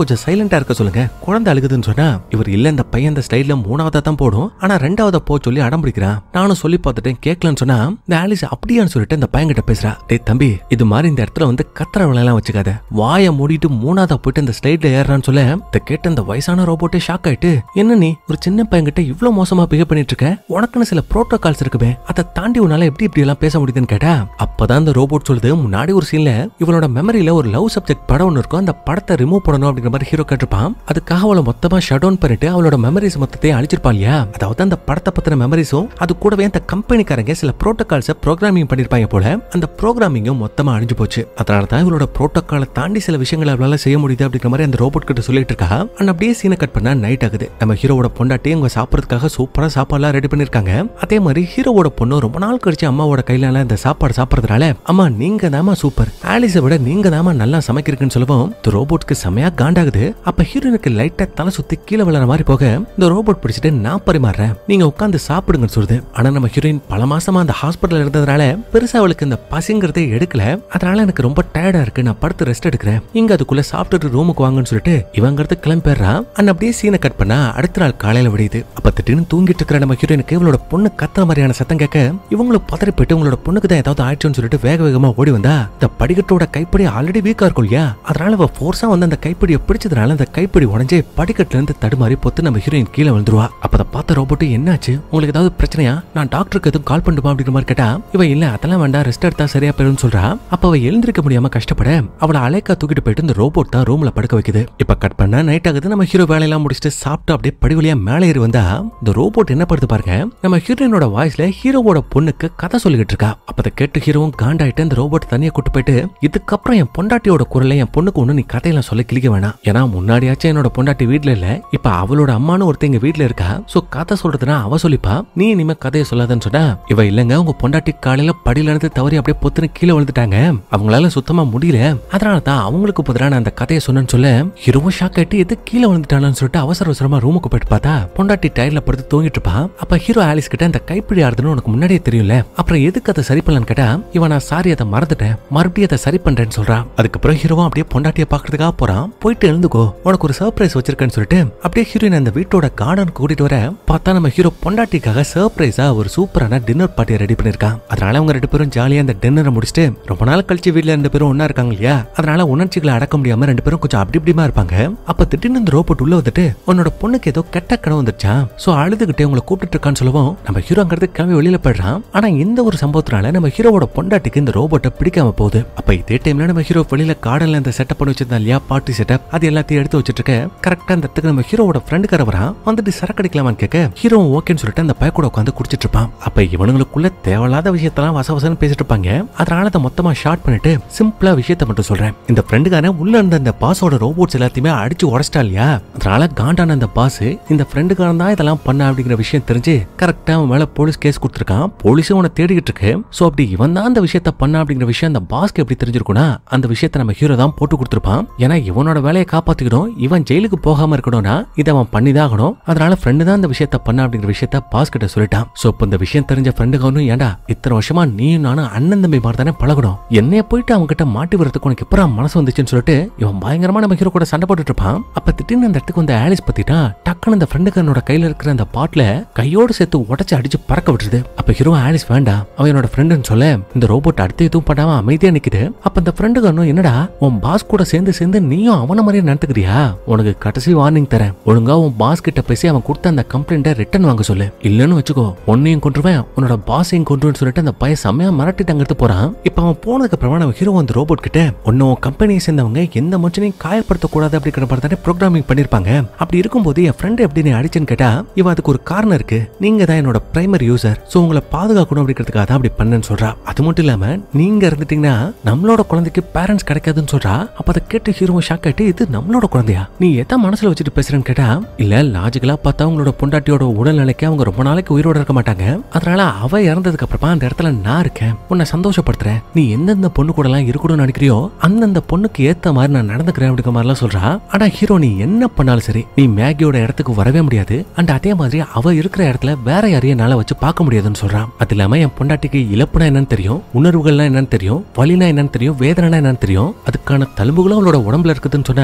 சைலண்டா இருக்க சொல்லுங்க குழந்தை அழுகுதுன்னு சொன்னா இவர் இல்ல இந்த பையன் இந்த ஸ்டைல்ல மூணாவதா தான் போடும் ஆனா ரெண்டாவதா போ சொல்லி அடம் பிடிக்கிறான் நானும் சொல்லி பார்த்துட்டேன் கேட்கலன்னு சொன்னா இந்த ஆலிஸ் அப்படியான்னு சொல்லிட்டு இந்த பையன் கிட்ட பேசுறா டேய் தம்பி இது மாதிரி இந்த இடத்துல வந்து கத்துற எல்லாம் வச்சுக்காத வாயை மூடிட்டு மூணாவதா போயிட்டு இந்த ஸ்லைட்ல ஏறான்னு சொல்ல இத கேட்ட இந்த வயசான ரோபோட்டே ஷாக் ஆயிட்டு என்ன நீ ஒரு சின்ன பையன் கிட்ட இவ்வளவு மோசமா பிஹேவ் பண்ணிட்டு இருக்க உனக்குன்னு சில புரோட்டோகால்ஸ் இருக்குமே அதை தாண்டி உன்னால எப்படி இப்படி எல்லாம் பேச முடியுதுன்னு கேட்டா அப்பதான் இந்த ரோபோட் சொல்லுது முன்னாடி ஒரு சீன்ல இவளோட மெமரியில ஒரு லவ் சப்ஜெக்ட் படம் ஒன்று இருக்கும் அந்த படத்தை ரிமூவ் பண்ணணும் அப்படிங்கிற மாதிரி ஹீரோ கேட்டிருப்பான் அதுக்காக அவளை மொத்தமா ஷட் டவுன் பண்ணிட்டு அவளோட மெமரிஸ் மொத்தத்தையும் அழிச்சிருப்பான் இல்லையா அதாவது அந்த படத்தை பத்தின மெமரிஸும் அது கூடவே அந்த கம்பெனிக்காரங்க சில புரோட்டோகால்ஸை ப்ரோக்ராமிங் பண்ணிருப்பாங்க போல அந்த ப்ரோக்ராமிங்கும் மொத்தமா அழிஞ்சு போச்சு அதனால தான் இவளோட புரோட்டோகாலை தாண்டி சில விஷயங்களை அவளால செய்ய முடியுது அப்படிங்கிற மாதிரி அந்த ரோபோட் கிட்ட சொல்லிட்டு இருக்கா அண்ட் அப்படியே சீனை கட் பண்ணா நைட் ஆகுது நம்ம ஹீரோவோட பொண்டாட்டி அவங்க சாப்பிடறதுக்காக சூப்பரா சாப்பாடுலாம் ரெடி பண்ணிருக்காங்க அதே மாதிரி ஹீரோவோட பொண்ணு ரொம்ப நாள் கழிச்சு அம்மாவோட கையில இந்த சாப்பாடு சாப்பிடறதுனால அம்மா நீங்க தாமா சூப்பர் ஆலிஸை விட நீங்க தாமா நல்லா சமைக்கிறீங்கன்னு சொல்லவும் இந்த ரோபோட்க்கு செமையா காண்டாகுது அப்ப ஹீரோனுக்கு லைட்டா தலை சுத்தி கீழே விழற மாதிரி போக இந்த ரோபோட் பிடிச்சிட்டு நான் பரிமாறுறேன் நீங்க உட்காந்து சாப்பிடுங்கன்னு சொல்லுது ஆனா நம்ம ஹீரோயின் பல மாசமா அந்த ஹாஸ்பிட்டல் இருந்ததுனால பெருசா அவளுக்கு இந்த பசிங்கிறதே எடுக்கல அதனால எனக்கு ரொம்ப டயர்டா இருக்கு நான் படுத்து ரெஸ்ட் எடுக்கிறேன் இங்க அதுக்குள்ள சாப்பிட்டுட்டு ரூமுக்கு வாங்கன்னு சொல்லிட்டு இவங்கிறது கிளம்பிடுறான் அண்ட் அப்படியே சீனை கட் பண்ணா அடுத்த நாள் காலையில விடியுது அப்ப திடீர்னு தூங்கிட்டு இருக்கிற நம்ம ஹீரோயினுக்கு இவளோட பொண்ணு கத்துற மாதிரியான சத்தம் கேட்க இவங்களும் பதறி போயிட்டு உங்களோட பொண்ணுக்கு தான் ஏதாவது ஆயிடுச்சுன்னு சொல்லிட்டு வேக வேகமா ஓடி வந்தா இந்த படிக்கட்டோட கைப்பிடி ஆல்ரெடி வீக்கா இருக்கும் இல்லையா அதனால அவ ஃபோர்ஸா வந்து அந்த கைப்பிடியை பிடிச்சதுனால அந்த கைப்பிடி உடஞ்சே படிக்கட்டுல இருந்து தடுமாறி பொத்து நம்ம ஹீரோயின் கீழே விழுந்துருவா அப்ப அதை பார்த்த ரோபோட்டு என்னாச்சு உங்களுக்கு ஏதாவது பிரச்சனையா நான் டாக்டருக்கு எதுவும் கால் பண்ணுமா அப்படிங்கிற மாதிரி கேட்டா இவ இல்ல அதெல்லாம் வேண்டாம் ரெஸ்ட் எடுத்தா சரியா போயிடும் சொல்றா அப்ப அவ எழுந்திருக்க முடியாம கஷ்டப்பட அவளை அலைக்கா தூக்கிட்டு போயிட்டு இந்த ரோபோட் தான் ரூம்ல படுக்க வைக்குது இப்ப கட் பண்ணா நைட் ஆகுது நம்ம ஹீரோ வேலையெல்லாம் முடிச்சுட்டு சாப்பிட்டு அப்படியே படி வழியா மேலே ஏறி வந்தா இந்த ரோபோட் என்ன படுத்து பாருங்க நம்ம ஹீரோயினோட வாய்ஸ்ல ஹீரோவோட பொண்ணுக்கு கதை சொல்லிக்கிட்டு இருக்கா அப்ப அதை கேட்டு ஹீரோவும் காண்டாயிட்டு இந்த ரோபோட் தனியா கூட்டு போயிட்டு இதுக்கப்புறம் என் பொண்டாட்டியோட குரலை என் பொண்ணுக்கு ஒண்ணு நீ கதையெல்லாம் சொல்ல கிளிக்க வேணாம் ஏன்னா முன்னாடியாச்சும் என்னோட பொண்டாட்டி வீட்ல இல்ல இப்ப அவளோட அம்மானு ஒருத்தன் எங்க வீட்ல இருக்கா சோ கதை சொல்றதுனா அவ சொல்லிப்பா நீ இனிமே கதையை சொல்லாதன்னு சொன்னா இவ இல்லங்க உங்க பொண்டாட்டி காலையில படியில இருந்து தவறி அப்படியே பொத்துன்னு கீழே விழுந்துட்டாங்க அவங்களால சுத்தமா முடியல அதனால தான் அவங்களுக்கு பதிலா நான் அந்த கதையை சொன்னேன்னு சொல்ல ஹீரோவும் ஷாக் ஆயிட்டு எது கீழே விழுந்துட்டானு சொல்லிட்டு அவசர அவசரமா ரூமுக்கு போயிட்டு பார்த்தா பொண்டாட்டி டயர்ல படுத்து தூங்கிட்டு இருப்பா அப்ப ஹீரோ ஆலிஸ் கிட்ட அந்த கைப்பிடி ஆடுதுன்னு உனக்கு முன்னாடியே தெரியும்ல அப்புறம் எதுக்கு அதை சரி பண்ணலான்னு கேட்டா இவன் நான் சாரி அதை மறந்துட்டேன் மறுபடியும் அதை சரி பண்றேன்னு சொல்றான் அதுக்கப்புறம் ஹீரோவும் அப்படியே பொண்டாட்டியை பாக்குறதுக்காக போறான் போயிட்டு எழுந்துக்கோ உனக்கு ஒரு சர்ப்ரைஸ் வச்சிருக்கேன்னு சொல்லிட்டு அப்படியே ஹீரோயின் அந்த வீட்டோட கார்டன் கூட்டிட்டு வர பார்த்தா நம்ம ஹீரோ பொண்டாட்டிக்காக சர்ப்ரைஸா ஒரு சூப்பரான டின்னர் பார்ட்டியை ரெடி பண்ணிருக்கான் அதனால அவங்க ரெண்டு பேரும் ஜாலியா அந்த டின்னரை முடிச்சுட்டு ரொம்ப நாள் கழிச்சு வீட்ல ரெண்டு பேரும் ஒண்ணா இருக்காங்க இல்லையா அதனால உணர்ச்சிகளை அடக்க முடியாம ரெண்டு பேரும் கொஞ்சம் அப்படி இப்படிமா இருப்பாங்க அப்ப திடீர்னு இந்த ரோபோட் உள்ள வந்துட்டு உன்னோட பொண்ணுக்கு ஏதோ கெட்ட கனவு வந்துருச்சா சோ அழுதுகிட்டே உங்களை கூப்பிட்டு இருக்கான்னு சொல்லவும் நம்ம ஹீரோங்கிறது கிளம்பி வெளியில போயிடுறான் ஆனா இந்த ஒரு சம்பவத்தினால நம்ம ஹீரோவோட பொண்டாட்டிக்கு இந்த ரோபோட்டை பிடிக்காம போகுது அப்ப இதே டைம்ல நம்ம ஹீரோ வெளியில கார்டன்ல இந்த செட்டப் பண்ணி வச்சிருந்தா இல்லையா பார்ட்டி செட்டப் அது எல்லாத்தையும் எடுத்து வச்சிட்டு இருக்க கரெக்டா அந்த இடத்துக்கு நம்ம ஹீரோவோட ஃப்ரெண்டுக்கார வரான் வந்துட்டு சரக்கு அடிக்கலாமான்னு கேட்க ஹீரோ ஓகேன்னு சொல்லிட்டு அந்த பைய கூட உட்காந்து குடிச்சிட்டு இருப்பான் அப்ப இவனுங்களுக்குள்ள தேவையில்லாத விஷயத்தெல்லாம் வச வசன்னு பேசிட்டு இருப்பாங்க அதனால அதை மொத்தமா ஷார்ட் பண்ணிட்டு சிம்பிளா விஷயத்த மட்டும் சொல்றேன் இந்த ஃப்ரெண்டுக்கான உள்ள இருந்த அந்த பாஸோட ரோபோட்ஸ் எல்லாத்தையுமே அடிச்சு உடச்சிட்டா இல்லையா அதனால காண்டான அந்த பாஸ் இந்த ஃப்ரெண்டுக்காரன் தான் இதெல்லாம் பண்ண அப்படிங்கிற விஷயம் தெரிஞ்சு கரெக்டா அவன் மேல போலீஸ் கேஸ் கொடுத்துருக்கான் போலீஸும் அவனை தேடிக்கிட்டு இருக்கு சோ அப்படி இவன் தான் அந்த விஷயத்த பண்ண அப்படிங்கிற விஷயம் அந்த பாஸ்க்கு எப்படி தெரிஞ்சிருக்கும்னா அந்த விஷயத்த நம்ம ஹீரோ தான் போட்டு கொடுத்துருப்பான் ஏன்னா இவனோட வேலையை காப்பாத்திக்கணும் இவன் ஜெயிலுக்கு போகாம இருக்கணும்னா இதை அவன் பண்ணிதான் ஆகணும் அதனால ஃப்ரெண்டு தான் அந்த விஷயத்த பண்ண அப்படிங்கிற விஷயத்த பாஸ் கிட்ட சொல்லிட்டான் சோ இப்போ இந்த விஷயம் தெரிஞ்ச ஃப்ரெண்டுக்கு அவனும் ஏன்டா இத்தனை வருஷமா நீயும் நானும் அண்ணன் தம்பி மாதிரி தானே பழகணும் என்னைய போயிட்டு அவங்க கிட்ட மாட்டி வரதுக்கு உனக்கு எப்பறம் மனசு வந்துச்சுன்னு சொல்லிட்டு இவன் பயங்கரமா நம்ம ஹீரோ கூட சண்டை போட்டுட்டு இருப்பான் அப்ப திடீர்னு அந்த இடத்துக்கு வந்து ஆலிஸ் பத்திட்டா டக்குன்னு அந்த ஃப்ரெண்டுக்காரனோட கையில இருக்கிற அந்த பாட்டில கையோடு சேர்த்து உடைச்சு அடிச்சு பறக்க விட்டுருது அப்ப ஹீரோ ஆலிஸ் வேண்டாம் அவன் என்னோட ஃப்ரெண்டுன்னு சொல்ல இந்த ரோபோட் அடுத்து எதுவும் பண்ணாம அமைதியா நிக்குது அப்ப அந்த ஃப்ரெண்டுக்காரனும் என்னடா உன் பாஸ் கூட சேர்ந்து சேர்ந்து நீயும் அவன மாதிரியே நடந்துக்கிறியா உனக்கு கடைசி வார்னிங் தரேன் ஒழுங்கா உன் பாஸ் கிட்ட பேசி அவன் கொடுத்த அந்த கம்ப்ளைண்ட்டை ரிட்டர்ன் வாங்க சொல்லு இல்லன்னு வச்சுக்கோ உன்னையும் கொண்டுருவேன் உன்னோட பாஸையும் கொண்டுருன்னு சொல்லிட்டு அந்த பையன் செம்மையா மிரட்டிட்டு அங்கிட்டு போறான் இப்ப அவன் போனதுக்கு அப்புறமா நம்ம ஹீரோ அந்த ரோபோட் கிட்ட உன்ன உன் கம்பெனியை சேர்ந்தவங்க எந்த மனுஷனையும் காயப்படுத்த கூடாது அப்படிங்கிற மாதிரி தானே ப்ரோக்ராமிங் பண்ணிருப்பாங்க அப்படி இருக்கும்போது என் ஃப்ரெண்ட் எப்படி நீ அடிச்சேன்னு கேட்டா இவன் அதுக்கு ஒரு காரணம் இருக்கு நீங்க தான் என்னோட பிரைமரி யூசர் சோ உங்களை பாதுகாக்கணும் அப்படிங்கிறதுக்காக தான் அப்படி பண்ணேன்னு சொல்றா அது மட்டும் இல்லாம நீங்க இருந்துட்டீங்கன்னா நம்மளோட குழந்தைக்கு பேரண்ட்ஸ் கிடைக்காதுன்னு சொல்றா அப்ப அதை கேட்டு ஹீரோ ஷாக் ஆயிட்டு இது நம்மளோட குழந்தையா நீ எதை மனசுல வச்சுட்டு பேசுறேன்னு கேட்டா இல்ல லாஜிக்கலா பார்த்தா உங்களோட பொண்டாட்டியோட உடல்நிலைக்கு அவங்க ரொம்ப நாளைக்கு உயிரோட இருக்க மாட்டாங்க அதனால அவ இறந்ததுக்கு அப்புறமா அந்த இடத்துல நான் இருக்கேன் உன்னை சந்தோஷப்படுத்துறேன் நீ எந்தெந்த பொண்ணு கூட எல்லாம் இருக்கணும்னு நினைக்கிறியோ அந்தந்த பொண்ணுக்கு ஏத்த மாதிரி நான் நடந்துக்கிறேன் அப்படிங்கிற மாதிரிலாம் சொல்றா ஆனா ஹீரோ நீ என்ன பண்ணாலும் சரி நீ மேகியோட இடத்துக்கு வரவே முடியாது அண்ட் அதே மாதிரி அவ இருக்கிற இடத்துல வேற யாரையும் என்னால வச்சு பார்க்க முடியாதுன்னு சொல்றான் அது இல்லாம என் பொண்டாட்டிக்கு இழப்புனா என்னன்னு தெரியும் உணர்வுகள்னா என்னன்னு தெரியும் வலினா என்னன்னு தெரியும் வேதனைனா என்னன்னு தெரியும் அதுக்கான தழும்புகளும் அவளோட உடம்புல இருக்குதுன்னு சொன்னா ஓ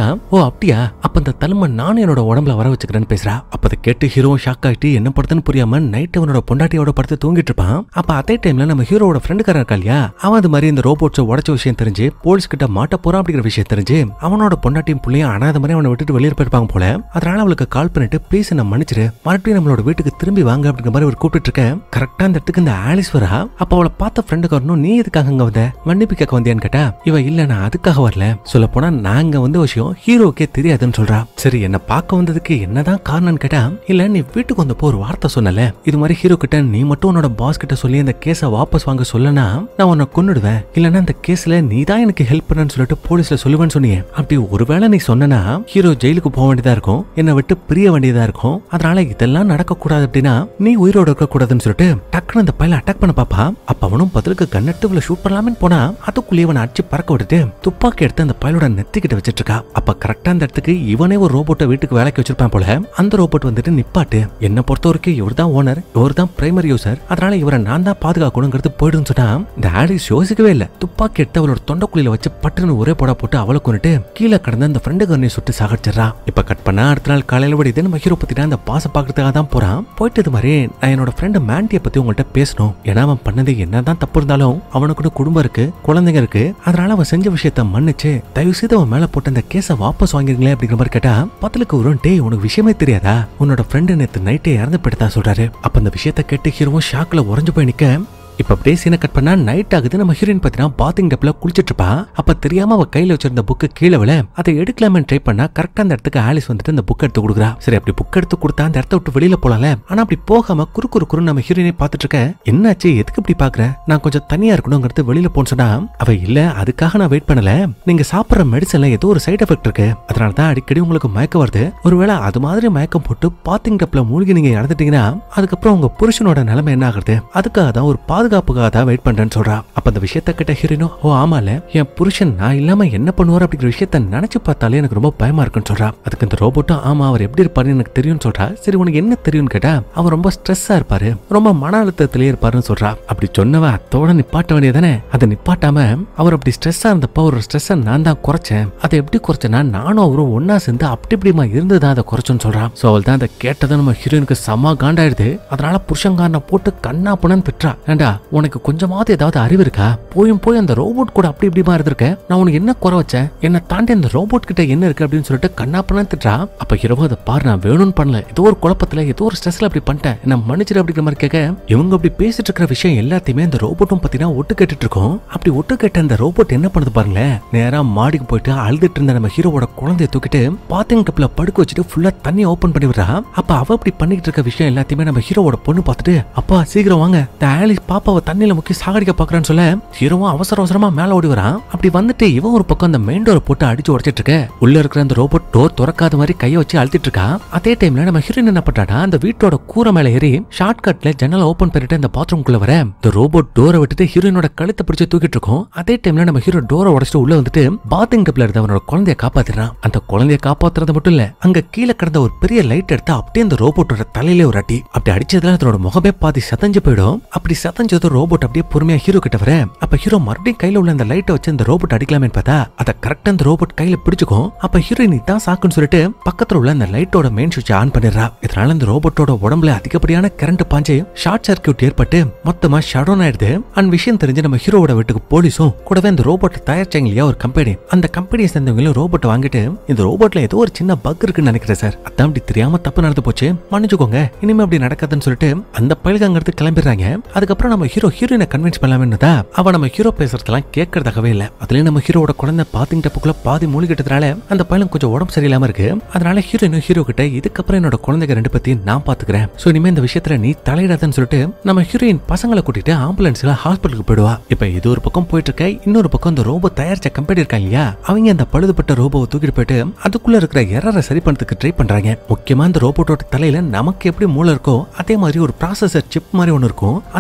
அப்படியா அப்ப இந்த தலுமை நானும் என்னோட உடம்புல வர வச்சுக்கிறேன்னு பேசுறா அப்ப அதை கேட்டு ஹீரோ ஷாக் ஆயிட்டு என்ன படுத்துன்னு புரியாம நைட் அவனோட பொண்டாட்டியோட படுத்து தூங்கிட்டு இருப்பான் அப்ப அதே டைம்ல நம்ம ஹீரோவோட ஃப்ரெண்டுக்காரன் இருக்கா இல்லையா அவன் அது மாதிரி இந்த ரோபோட்ஸை உடச்ச விஷயம் தெரிஞ்சு போலீஸ் கிட்ட மாட்ட போறான் அப்படிங்கிற விஷயம் தெரிஞ்சு அவனோட பொண்டாட்டியும் புள்ளையும் அனாத மாதிரி அவனை விட்டுட்டு வெளியே போயிருப்பாங்க போல அதனால அவளுக்கு கால் பண்ணிட்டு ப்ளீஸ் என்ன மன்னிச்சிரு மறுபடியும் நம்மளோட வீட்டுக்கு திரும்பி வாங்க அப்படிங்கிற மாதிரி ஒரு கூப்பிட்டு இருக்க கரெக்டா அந்த இடத்துக்கு இந்த ஆலிஸ் வரா அப்ப அவளை பார்த்த ஃப்ரெண்டுக்காரனும் நீ எதுக்காக அங்க வந்த மன்னிப்பு கேட்க வந்தியான்னு கேட்டா இவ இல்ல நான் அதுக்காக வரல சொல்ல போனா நாங்க வந்த விஷயம் ஹீரோக்கே தெரியாதுன்னு சொல்றா சரி என்ன பார்க்க வந்ததுக்கு என்னதான் காரணம்னு கேட்டா இல்ல நீ வீட்டுக்கு வந்தப்போ ஒரு வார்த்தை சொன்னல இது மாதிரி ஹீரோ கிட்ட நீ மட்டும் உன்னோட பாஸ் கிட்ட சொல்லி அந்த கேஸை வாபஸ் வாங்க சொல்லனா நான் உன்னை கொன்னுடுவேன் இல்லனா அந்த கேஸ்ல நீ தான் எனக்கு ஹெல்ப் பண்ணன்னு சொல்லிட்டு போலீஸ்ல சொல்லுவேன்னு சொன்னீங்க அப்படி ஒருவேளை நீ சொன்னனா ஹீரோ ஜெயிலுக்கு போக வேண்டியதா இருக்கும் என்னை விட்டு பிரிய வேண்டியதா இருக்கும் அதனால இதெல்லாம் நடக்க கூடாது அப்படின்னா நீ உயிரோட இருக்க கூடாதுன்னு சொல்லிட்டு டக்குனு அந்த பையல அட்டாக் பண்ண பாப்பா அப்ப அவனும் பதிலுக்கு கண்ணட்டு இவ்வளவு ஷூட் பண்ணலாமே போனா அதுக்குள்ளேயே அவனை அடிச்சு பறக்க விட்டுட்டு துப்பாக்கி எடுத்து அந்த பையலோட நெத்திக்கிட்ட வச்சிட்டு இருக்கா அப்ப கரெக்டா அந்த இடத்துக்கு இவனே ஒரு ரோபோட்டை வீட்டுக்கு வேலைக்கு வச்சிருப்பான் போல அந்த ரோபோட் வந்துட்டு நிப்பாட்டு என்ன பொறுத்த வரைக்கும் இவர் தான் ஓனர் இவர் தான் பிரைமரி யூசர் அதனால இவரை நான் தான் பாதுகாக்கணுங்கிறது போயிடுன்னு சொன்னா இந்த ஆலிஸ் யோசிக்கவே இல்ல துப்பாக்கி எடுத்து அவளோட தொண்டைக்குழியில வச்சு பட்டுன்னு ஒரே போடா போட்டு அவளை கொண்டுட்டு கீழே கடந்த அந்த ஃப்ரெண்டு கண்ணையை சுட்டு சாகடிச்சிடறா இப்ப கட் பண்ணா அடுத்த நாள் காலையில விட நம்ம ஹீரோ பத்தினா அந்த பாச பாக்குறதுக்காக தான் போறான் போயிட்டு இது மாதிரி நான் என்னோட ஃப்ரெண்டு மேண்டியை பத்தி உங்கள்கிட்ட பேசணும் ஏன்னா அவன் பண்ணது என்னதான் தப்பு இருந்தாலும் அவனுக்கு குடும்பம் இருக்கு குழந்தைங்க இருக்கு அதனால அவன் செஞ்ச விஷயத்த மன்னிச்சு தயவு செய்து அவன் மேல போட்டு அந்த கேஸை வாபஸ் வாங்கிருங்களே அப்படிங்கிற மாதிரி கேட்டா பதிலுக்கு ஒரு டேய் உனக்கு விஷயமே தெரியாதா உன்னோட ஃப்ரெண்டு நேத்து நைட்டே இறந்து போயிட்டதா சொல்றாரு அப்ப அந்த விஷயத்த கேட்டு ஹீரோவும் ஷாக்ல உறைஞ்சு போய் நிக்க இப்ப அப்படியே சீனை கட் பண்ணா நைட் ஆகுது நம்ம ஹீரோயின் பாத்தீங்கன்னா பாத்திங் டப்ல குளிச்சிட்டு இருப்பா அப்ப தெரியாம அவ கையில வச்சிருந்த புக்கு கீழே விழ அதை எடுக்கலாமே ட்ரை பண்ணா கரெக்டா அந்த இடத்துக்கு ஆலிஸ் வந்துட்டு அந்த புக் எடுத்து கொடுக்குறா சரி அப்படி புக் எடுத்து கொடுத்தா அந்த இடத்த விட்டு வெளியில போலாம்ல ஆனா அப்படி போகாம குறு குறு குறு நம்ம ஹீரோயினை பாத்துட்டு இருக்க என்னாச்சு எதுக்கு இப்படி பாக்குற நான் கொஞ்சம் தனியா இருக்கணுங்கிறது வெளியில போன்னு சொன்னா அவ இல்ல அதுக்காக நான் வெயிட் பண்ணல நீங்க சாப்பிடுற மெடிசன்ல ஏதோ ஒரு சைடு எஃபெக்ட் இருக்கு அதனால தான் அடிக்கடி உங்களுக்கு மயக்கம் வருது ஒருவேளை அது மாதிரி மயக்கம் போட்டு பாத்திங் டப்ல மூழ்கி நீங்க இறந்துட்டீங்கன்னா அதுக்கப்புறம் உங்க புருஷனோட நிலைமை என்ன ஆகுறது அதுக்காக தான் ஒரு பாதுகாப்புக்காக தான் வெயிட் பண்றேன்னு சொல்றா அப்ப அந்த விஷயத்த கிட்ட ஹீரோனோ ஓ ஆமால என் புருஷன் நான் இல்லாம என்ன பண்ணுவார் அப்படிங்கிற விஷயத்த நினைச்சு பார்த்தாலே எனக்கு ரொம்ப பயமா இருக்குன்னு சொல்றா அதுக்கு இந்த ரோபோட்டும் ஆமா அவர் எப்படி இருப்பாருன்னு எனக்கு தெரியும்னு சொல்றா சரி உனக்கு என்ன தெரியும்னு கேட்டா அவர் ரொம்ப ஸ்ட்ரெஸ்ஸா இருப்பாரு ரொம்ப மன அழுத்தத்திலேயே இருப்பாருன்னு சொல்றா அப்படி சொன்னவ அத்தோட நிப்பாட்ட வேண்டியதானே அதை நிப்பாட்டாம அவர் அப்படி ஸ்ட்ரெஸ்ஸா இருந்தப்ப ஒரு ஸ்ட்ரெஸ்ஸை நான் தான் குறைச்சேன் அதை எப்படி குறைச்சேன்னா நானும் அவரும் ஒன்னா சேர்ந்து அப்படி இப்படிமா இருந்துதான் அதை குறைச்சோன்னு சொல்றா சோ அவள் தான் அதை கேட்டதும் நம்ம ஹீரோயினுக்கு செம்ம காண்டாயிடுது அதனால புருஷங்காரனை போட்டு கண்ணா புண்ணன்னு திட்டுறா ஏண்டா உனக்கு கொஞ்சமாவது ஏதாவது அறிவு இருக்கா போயும் போய் அந்த ரோபோட் கூட அப்படி இப்படிமா இருந்திருக்க நான் உனக்கு என்ன குறை வச்சேன் என்னை தாண்டி அந்த ரோபோட் கிட்ட என்ன இருக்கு அப்படின்னு சொல்லிட்டு கண்ணா புண்ணன்னு திட்டுறா அப்ப ஹீரோ அதை பாரு நான் வேணும்னு பண்ணல ஏதோ ஒரு குழப்பத்துல ஏதோ ஒரு ஸ்ட்ரெஸ்ல அப்படி பண்ணிட்டேன் என்ன மன்னிச்சிரு அப்படிங்கிற மாதிரி கேட்க இவங்க அப்படி பேசிட்டு இருக்கிற விஷயம் எல்லாத்தையுமே அந்த ரோபோட்டும் பாத்தீங்கன்னா ஒட்டு கேட்டுட்டு இருக்கோம் அப்படி ஒட்டு கேட்ட அந்த ரோபோட் என்ன பண்ணுது பாருங்களேன் நேரா மாடிக்கு போயிட்டு அழுதுட்டு இருந்த நம்ம ஹீரோவோட குழந்தைய தூக்கிட்டு பாத்திங் கப்ல படுக்க வச்சுட்டு ஃபுல்லா தண்ணி ஓபன் பண்ணி விடுறா அப்ப அவ அப்படி பண்ணிட்டு இருக்க விஷயம் எல்லாத்தையுமே நம்ம ஹீரோவோட பொண்ணு பார்த்துட்டு அப்பா சீக்கிரம் வாங்க இந்த ஆலிஸ் பாப்பாவை தண்ணியில முக்கி சாகடிக்க பாக்குறான்னு சொல்ல ஹீரோவும் அவசர அவசரமா மேல ஓடி வரான் அப்படி வந்துட்டு இவன் ஒரு பக்கம் அந்த மெயின் டோரை போட்டு அடிச்சு உடைச்சிட்டு இருக்க உள்ள இருக்கிற அந்த ரோபோட் டோர் திறக்காத மாதிரி கையை வச்சு அழுத்திட்டு இருக்கா அதே டைம்ல நம்ம ஹீரோயின் என்ன பண்றாடா அந்த வீட்டோட கூரை மேல ஏறி ஷார்ட் கட்ல ஜன்னல் ஓபன் பண்ணிட்டு அந்த பாத்ரூம் குள்ள வர இந்த ரோபோட் டோரை விட்டுட்டு ஹீரோயினோட கழுத்தை பிடிச்சு தூக்கிட்டு இருக்கோம் அதே டைம்ல நம்ம ஹீரோ டோரை உடைச்சிட்டு உள்ள வந்துட்டு பாத்திங் டப்ல இருந்த அவனோட குழந்தைய காப்பாத்திடுறான் அந்த குழந்தைய காப்பாத்துறது மட்டும் இல்ல அங்க கீழே கிடந்த ஒரு பெரிய லைட் எடுத்து அப்படியே அந்த ரோபோட்டோட தலையிலே ஒரு அடி அப்படி அடிச்சதுல அதனோட முகமே பாதி சதஞ்சு போயிடும் அப்படி சதஞ்சது ரோபோட் அப்படியே பொறுமையா ஹீரோ கிட்ட வர அப்ப ஹீரோ மறுபடியும் கையில உள்ள அந்த லைட்டை வச்சு அந்த ரோபோட் அடிக்கலாமே பார்த்தா அதை கரெக்டா அந்த ரோபோட் கையில பிடிச்சுக்கும் அப்ப ஹீரோயின் தான் சாக்குன்னு சொல்லிட்டு பக்கத்துல உள்ள அந்த லைட்டோட மெயின் சுவிட்ச் ஆன் பண்ணிடுறா இதனால அந்த ரோபோட்டோட உடம்புல அதிகப்படியான கரண்ட் பாஞ்சு ஷார்ட் சர்க்கியூட் ஏற்பட்டு மொத்தமா ஷட் டவுன் ஆயிடுது அண்ட் விஷயம் தெரிஞ்சு நம்ம ஹீரோவோட வீட்டுக்கு போலீஸும் கூடவே அந்த ரோபோட் தயாரிச்சாங்க இல்லையா ஒரு கம்பெனி அந்த கம்பெனியை சேர்ந்தவங்களும் ரோபோட் வாங்கிட்டு இந்த ரோபோட்ல ஏதோ ஒரு சின்ன பக் இருக்குன்னு நினைக்கிறேன் சார் அதான் அப்படி தெரியாம தப்பு நடந்து போச்சு மன்னிச்சுக்கோங்க இனிமே அப்படி நடக்காதுன்னு சொல்லிட்டு அந்த பழுகு அங்கிருந்து கிளம்பிடுறாங்க அதுக்கப்புறம் நம்ம ஹீரோ ஹீரோயினை கன்வின்ஸ் பண்ணலாம்னு அவ நம்ம ஹீரோ பேசுறதெல்லாம் கேட்கறதாகவே இல்ல அதுலயும் நம்ம ஹீரோவோட குழந்தை பாத்திங் டப்புக்குள்ள பாதி மூழ்கிட்டதுனால அந்த பையன் கொஞ்சம் உடம்பு சரியில்லாம இருக்கு அதனால ஹீரோயினும் ஹீரோ கிட்ட இதுக்கப்புறம் என்னோட குழந்தைங்க ரெண்டு பத்தியும் நான் பாத்துக்கிறேன் சோ இனிமே இந்த விஷயத்துல நீ தலையிடாதன்னு சொல்லிட்டு நம்ம ஹீரோயின் பசங்களை கூட்டிட்டு ஆம்புலன்ஸ்ல ஹாஸ்பிட்டலுக்கு போயிடுவா இப்ப இது ஒரு பக்கம் போயிட்டு இருக்க இன்னொரு பக்கம் இந்த ரோபோ தயாரிச்ச கம்பெனி இருக்காங்க இல்லையா அவங்க அந்த பழுதுபட்ட ரோபோவை தூக்கிட்டு போயிட்டு அதுக்குள்ள இருக்கிற எரரை சரி பண்றதுக்கு ட்ரை பண்றாங்க முக்கியமா இந்த ரோபோட்டோட தலையில நமக்கு எப்படி மூளை இருக்கோ அதே மாதிரி ஒரு ப்ராசஸர் சிப் மாதிரி ஒன்னு இருக்கும் அந்த சிப்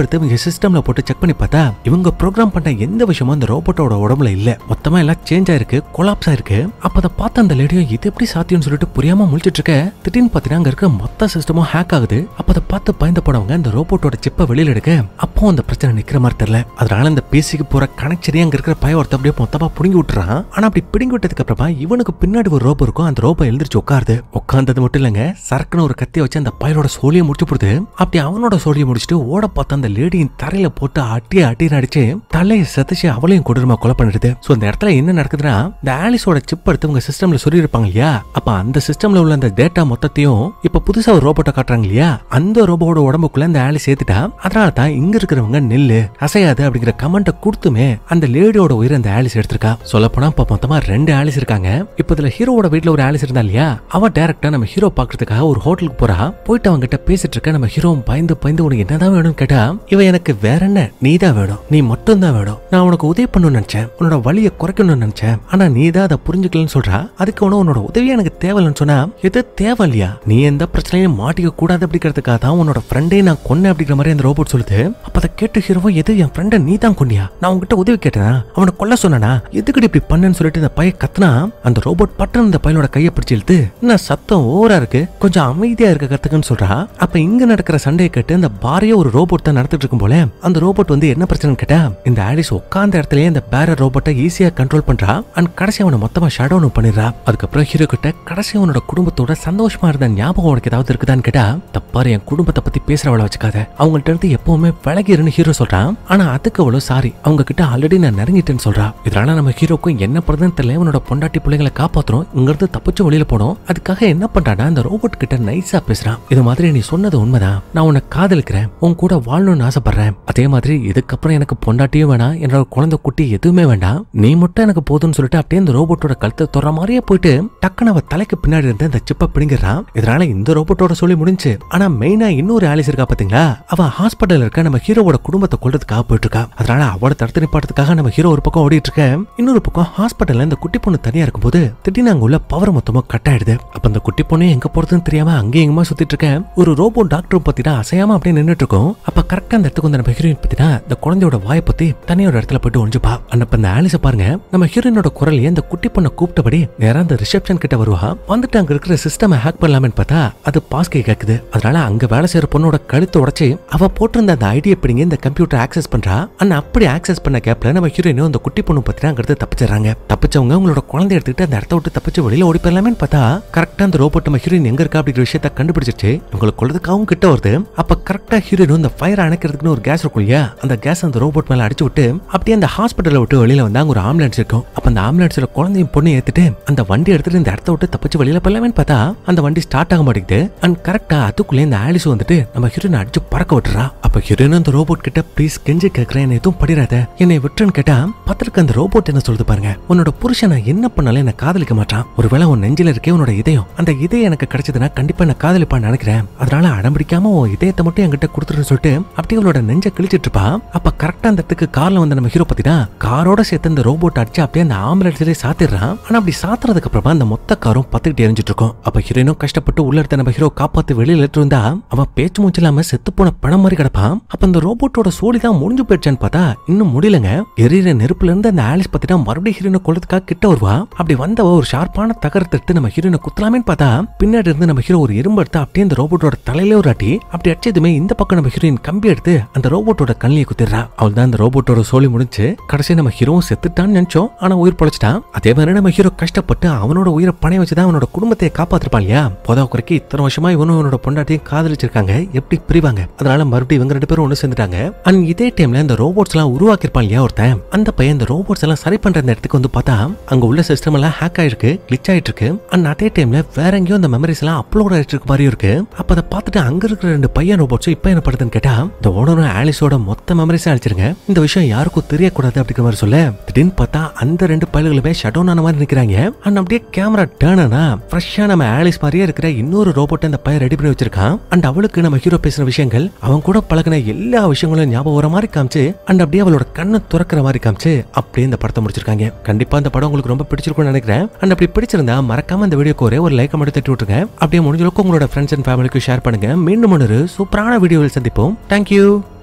எடுத்து இவங்க சிஸ்டம்ல போட்டு செக் பண்ணி பார்த்தா இவங்க ப்ரோக்ராம் பண்ண எந்த விஷயமும் அந்த ரோபோட்டோட உடம்புல இல்ல மொத்தமா எல்லாம் சேஞ்ச் ஆயிருக்கு கொலாப்ஸ் ஆயிருக்கு அப்ப அதை பார்த்த அந்த லேடியும் இது எப்படி சாத்தியம்னு சொல்லிட்டு புரியாம முழிச்சிட்டு இருக்க திடீர்னு பாத்தீங்கன்னா அங்க இருக்க மொத்த சிஸ்டமும் ஹேக் ஆகுது அப்ப அதை பார்த்து பயந்து போனவங்க அந்த ரோபோட்டோட சிப்பை வெளியில எடுக்க அப்போ அந்த பிரச்சனை நிக்கிற மாதிரி தெரியல அதனால அந்த பிசிக்கு போற கனெக்சரி அங்க இருக்கிற பய ஒருத்த அப்படியே மொத்தமா புடுங்கி விட்டுறான் ஆனா அப்படி பிடுங்கி விட்டதுக்கு அப்புறமா இவனுக்கு பின்னாடி ஒரு ரோபோ இருக்கும் அந்த ரோபோ எழுந்திரிச்சு உட்காருது உட்கார்ந்தது மட்டும் இல்லைங்க சரக்குன்னு ஒரு கத்தியை வச்சு அந்த பயலோட சோழியை முடிச்சு போடுது அப்படி அவனோட சோழியை முடிச்சுட்டு ஓட பார்த்த அந்த லேடியின் தரையில போட்டு அட்டி அட்டி அடிச்சு தலையை செத்துச்சு அவளையும் கொடூரமா கொலை பண்ணிடுது சோ இந்த இடத்துல என்ன நடக்குதுன்னா இந்த ஆலிஸோட சிப் எடுத்து உங்க சிஸ்டம்ல சொல்லி இருப்பாங்க இல்லையா அப்ப அந்த சிஸ்டம்ல உள்ள அந்த டேட்டா மொத்தத்தையும் இப்ப புதுசா ஒரு ரோபோட்டை காட்டுறாங்க இல்லையா அந்த ரோபோட உடம்புக்குள்ள இந்த ஆலிஸ் ஏத்துட்டா அதனால தான் இங்க இருக்கிறவங்க நெல்லு அசையாது அப்படிங்கிற கமெண்ட்டை கொடுத்துமே அந்த லேடியோட உயிரை அந்த ஆலிஸ் எடுத்திருக்கா சொல்ல போனா இப்ப மொத்தமா ரெண்டு ஆலிஸ் இருக்காங்க இப்ப இதுல ஹீரோவோட வீட்ல ஒரு ஆலிஸ் இருந்தா இல்லையா அவ டேரக்டா நம்ம ஹீரோ பாக்குறதுக்காக ஒரு ஹோட்டலுக்கு போறா போயிட்டு அவங்க கிட்ட பேசிட்டு இருக்க நம்ம ஹீரோ பயந்து பயந்து உனக்கு என்னதான் வேணும்னு கேட்டா இவ எனக்கு வேற என்ன நீ தான் வேணும் நீ மட்டும் தான் வேணும் நான் உனக்கு உதவி பண்ணணும்னு நினைச்சேன் உன்னோட வழியை குறைக்கணும்னு நினைச்சேன் ஆனா நீ தான் அதை புரிஞ்சுக்கலன்னு சொல்றா அதுக்கு உன உன்னோட உதவி எனக்கு தேவையில்லைன்னு சொன்னா எது தேவை இல்லையா நீ எந்த பிரச்சனையும் மாட்டிக்க கூடாது அப்படிங்கிறதுக்காக தான் உன்னோட ஃப்ரெண்டே நான் கொன்னேன் அப்படிங்கிற மாதிரி அந்த ரோபோட் சொல்லுது அப்ப அதை கேட்டு ஹீரோவோ எது என் ஃப்ரெண்டை நீ தான் கொன்னியா நான் உன்கிட்ட உதவி கேட்டேனா அவனை கொல்ல சொன்னானா எதுக்கடி இப்படி பண்ணேன்னு சொல்லிட்டு இந்த பைய கத்துனா அந்த ரோபோட் பட்டன் இந்த பையனோட கையை பிடிச்சு இழுத்து என்ன சத்தம் ஓவரா இருக்கு கொஞ்சம் அமைதியா இருக்க கத்துக்கன்னு சொல்றா அப்ப இங்க நடக்கிற சண்டையை கேட்டு இந்த பாரிய ஒரு ரோபோட் தான் நடத்திட்டு இருக்கும் போல அந்த ரோபோட் வந்து என்ன பிரச்சனைன்னு கேட்டா இந்த ஆலிஸ் உட்கார்ந்த இடத்துலயே இந்த பேரர் ரோபோட்டை ஈஸியா கண்ட்ரோல் பண்றா அண்ட் கடைசி அவனை மொத்தமா ஷட் டவுன் பண்ணிடுறா அதுக்கப்புறம் ஹீரோ கிட்ட கடைசி அவனோட குடும்பத்தோட சந்தோஷமா இருந்த ஞாபகம் உனக்கு ஏதாவது இருக்குதான்னு கேட்டா தப்பாரு என் குடும்பத்தை பத்தி பேசுறவள வச்சுக்காத அவங்கள்ட்ட இருந்து எப்பவுமே விலகிருன்னு ஹீரோ சொல்றான் ஆனா அதுக்கு அவ்வளவு சாரி அவங்க கிட்ட ஆல்ரெடி நான் நெருங்கிட்டேன்னு சொல்றா இதனால நம்ம ஹீரோக்கும் என்ன பண்றதுன்னு தெரியல இவனோட பொண்டாட்டி பிள்ளைங்களை காப்பாத்துறோம் இங்க இருந்து தப்பிச்சு வெளியில போனோம் அதுக்காக என்ன பண்றானா அந்த ரோபோட் கிட்ட நைஸா பேசுறான் இது மாதிரி நீ சொன்னது உண்மைதான் நான் உன்னை காதலிக்கிறேன் உன் கூட வாழணும்னு ஆசைப்படுறேன் அதே மாதிரி இதுக்கப்புறம் எனக்கு பொண்டாட்டியும் வேணாம் என்னோட குழந்தை குட்டி எதுவுமே வேண்டாம் நீ மட்டும் எனக்கு போதும்னு சொல்லிட்டு அப்படியே அந்த ரோபோட்டோட கழுத்தை தொற மாதிரியே போயிட்டு டக்குன்னு அவ தலைக்கு பின்னாடி இருந்து அந்த சிப்பை பிடிங்கிறான் இதனால இந்த ரோபோட்டோட சொல்லி முடிஞ்சு ஆனா மெயினா இன்னொரு ஆலிஸ் இருக்கா பாத்தீங்களா அவ ஹாஸ்பிட்டல் இருக்க நம்ம ஹீரோவோட குடும்பத்தை கொல்றதுக்காக போயிட்டு இருக்கா அதனால அவளோட தடுத்து நிப்பாட்டத்துக்காக நம்ம ஹீரோ ஒரு பக்கம் ஓடிட்டு இருக்க இன்னொரு பக்கம் ஹாஸ்பிட்டல்ல இந்த குட்டி பொண்ணு தனியா இருக்கும்போது திடீர்னு அங்க உள்ள பவர் மொத்தமா கட் ஆயிடுது அப்ப அந்த குட்டி பொண்ணு எங்க போறதுன்னு தெரியாம அங்கேயும் எங்கமா சுத்திட்டு இருக்க ஒரு ரோபோ டாக்டர் பத்தினா அசையாம அப்படியே நின்னுட்டு இருக்கும் அப்ப கரெக்டா அந்த இடத்துக்கு வந்து நம்ம ஹீரோயின் பத்தினா இந்த குழந்தையோட வாயை பத்தி தனியோட இடத்துல போயிட்டு ஒழிஞ்சுப்பா அன்னப்ப அந்த ஆலிஸ பாருங்க நம்ம ஹீரோயினோட குரலையே அந்த குட்டி பொண்ணை கூப்பிட்டபடி நேரா அந்த ரிசப்ஷன் கிட்ட வருவா வந்துட்டு அங்க இருக்கிற சிஸ்டம் ஹேக் பண்ணலாமேன்னு பார்த்தா அது பாஸ்கே கேக்குது அதனால அங்க வேலை செய்யற பொண்ணோட கழுத்தை உடைச்சு அவ போட்டிருந்த அந்த ஐடியா பிடிங்க இந்த கம்ப்யூட்டர் ஆக்சஸ் பண்றா அண்ட் அப்படி ஆக்சஸ் பண்ண கேப்ல நம்ம ஹீரோயினும் அந்த குட்டி பொண்ணு பத்தினா அங்க இருந்து தப்பிச்சிடறாங்க தப்பிச்சவங்க உங்களோட குழந்தை எடுத்துக்கிட்டு அந்த இடத்த விட்டு தப்பிச்சு வெளியில ஓடி போயிடலாமேன்னு பார்த்தா கரெக்டா அந்த ரோபோட் நம்ம ஹீரோயின் எங்க இருக்கா அப்படிங்கிற விஷயத்த கண்டுபிடிச்சிச்சு உங்களுக்கு கொள்றதுக்காகவும் கிட்ட வருது அப்ப கரெக்டா ஹீரோயின் இந்த ஃபயர் அணைக்கிறதுக்குன்னு ஒரு கேஸ் இருக்கும் இல்லையா அந்த கேஸ் அந்த ரோபோட் மேல அடிச்சு விட்டு அப்படியே அந்த ஹாஸ்பிட்டலை விட்டு வெளியில வந்தா அங்க ஒரு ஆம்புலன்ஸ் இருக்கும் அப்ப அந்த ஆம்புலன்ஸ்ல குழந்தையும் பொண்ணு ஏத்துட்டு அந்த வண்டி எடுத்துட்டு இந்த இடத்த விட்டு தப்பிச்சு வெளியில போயிடலாமேன்னு பார்த்தா அந்த வண்டி ஸ்டார்ட் ஆக மாட்டேங்குது அண்ட் கரெக்டா அதுக்குள்ளே இந்த ஆலிஸ் வந்துட்டு நம்ம ஹீரோயின் அடிச்சு பறக்க விட்டுறா அப்ப ஹீரோயின் அந்த ரோபோட் கிட்ட ப்ளீஸ் கெஞ்சி கேக்குறேன் என்னை எதுவும் படிடாத என்னை விட்டுன்னு கேட்டா பத்திரிக்க அந்த ரோபோட் என்ன சொல்லுது பாருங்க உன்னோட புருஷன் நான் என்ன பண்ணாலும் என்ன காதலிக்க மாட்டான் ஒருவேளை உன் நெஞ்சில இருக்கே உன்னோட இதயம் அந்த இதயம் எனக்கு கிடைச்சதுன்னா கண்டிப்பா என்ன காதலிப்பான்னு நினைக்கிறேன் அதனால அடம்பிடிக்காம உன் இதயத்தை மட்டும் என்கிட்ட கொடுத்துருன்னு சொல்லிட்டு அப்படியே அவளோட நெஞ்ச கிழிச்சிட்டு இருப்பா அப்ப கரெக்டா அந்த இடத்துக்கு கார்ல வந்த நம்ம ஹீரோ பத்தினா காரோட சேர்த்து அந்த ரோபோட் அடிச்சு அப்படியே அந்த ஆம்புலன்ஸ்லயே சாத்திடுறான் ஆனா அப்படி சாத்துறதுக்கு அப்புறமா அந்த மொத்த காரும் பத்துக்கிட்டு எரிஞ்சிட்டு இருக்கும் அப்ப ஹீரோயினும் கஷ்டப்பட்டு உள்ள எடுத்த நம்ம ஹீரோ காப்பாத்து வெளியில எடுத்து வந்தா அவன் பேச்சு மூச்சு இல்லாம செத்து போன பணம் மாதிரி கிடப்பான் அப்ப அந்த ரோபோட்டோட சோழி தான் முடிஞ்சு போயிடுச்சான்னு பார்த்தா இன்னும் முடியலங்க எரியிற நெருப்புல இருந்து அந்த ஆலிஸ் பத்தினா மறுபடியும் ஹீரோயினை கொள்றதுக்காக கிட்ட வருவா அப்படி வந்தவ ஒரு ஷார்ப்பான தகரத்தை எடுத்து நம்ம ஹீரோயினை குத்தலாமேன்னு பார்த்தா பின்னாடி இருந்து நம்ம ஹீரோ ஒரு எறும்பு எடுத்து அப்படியே அந்த ரோபோட்டோட தலையில ஒரு அட்டி அப்படி அடிச்சதுமே இந்த பக்கம் நம்ம ஹீரோயின் கம்பி எடுத்து அந்த ரோபோட்டோட கண்ணியை குத்திடுறா அவள் தான் அந்த ரோபோட்டோட சோழி முடிஞ்சு கடைசி நம்ம ஹீரோவும் செத்துட்டான்னு நினைச்சோம் ஆனா உயிர் பொழைச்சிட்டான் அதே மாதிரி நம்ம ஹீரோ கஷ்டப்பட்டு அவனோட உயிரை பணைய வச்சுதான் அவனோட குடும்பத்தை காப்பாத்திருப்பான் இல்லையா போதா குறைக்கு இத்தனை வருஷமா இவனும் அவனோட பொண்டாட்டியும் காதலிச்சிருக்காங்க எப்படி பிரிவாங்க அதனால மறுபடியும் இவங்க ரெண்டு பேரும் ஒண்ணு சேர்ந்துட்டாங்க அண்ட் இதே டைம்ல இந்த ரோபோட்ஸ் எல்லாம் உருவாக்கிருப்பான் இல்லையா ஒருத்தன் அந்த பையன் இந்த ரோபோட்ஸ் எல்லாம் சரி பண்ற அந்த இடத்துக்கு வந்து பார்த்தா அங்க உள்ள சிஸ்டம் எல்லாம் ஹேக் ஆயிருக்கு கிளிச் ஆயிட்டு இருக்கு அண்ட் அதே டைம்ல வேற எங்கேயும் அந்த மெமரிஸ் எல்லாம் அப்லோட் ஆயிட்டு இருக்க மாதிரியும் இருக்கு அப்ப அதை பார்த்துட்டு அங்க இருக்கிற ரெண்டு பையன் ரோபோட்ஸும் இப்ப என்ன படுதுன்னு கேட்டா இந்த ஓனரும் ஆலிஸோட மொத்த மெமரிஸும் அழிச்சிருங்க இந்த விஷயம் யாருக்கும் தெரியக்கூடாது அப்படிங்கிற மாதிரி சொல்ல திடீர்னு பார்த்தா அந்த ரெண்டு பயல்களுமே ஷட் டவுன் ஆன மாதிரி நிக்கிறாங்க அண்ட் அப்படியே கேமரா டேர்ன் ஆனா ஃப்ரெஷ்ஷா நம்ம ஆலிஸ் மாதிரியே இருக்கிற இன்னொரு ரோபோட் அந்த பையன் ரெடி பண்ணி வச்சிருக்கான் அண்ட் அவளுக்கு நம்ம ஹீரோ பேசுற விஷயங்கள் அவன் கூட பழகின எல்லா விஷயங்களும் ஞாபகம் வர மாதிரி காமிச்சு அண்ட் அப்படியே அவளோட கண்ணை துறக்கிற மாதிரி காமிச்சு அப்படியே இந்த படத்தை முடிச்சிருக்காங்க கண்டிப்பா இந்த படம் உங்களுக்கு ரொம்ப பிடிச்சிருக்கும்னு நினைக்கிறேன் அண்ட் அப்படி பிடிச்சிருந்தா மறக்காம இந்த வீடியோக்கு ஒரே ஒரு லைக் மட்டும் தட்டி விட்டுருங்க அப்படியே முடிஞ்ச அளவுக்கு உங்களோட ஃப்ரெண்ட்ஸ் அண்ட் ஃபேமிலிக்கு ஷேர் பண்ணுங்க மீண்டும் ஒரு சூப்பரான வீடியோவில் சந்திப்போம் தேங்க்யூ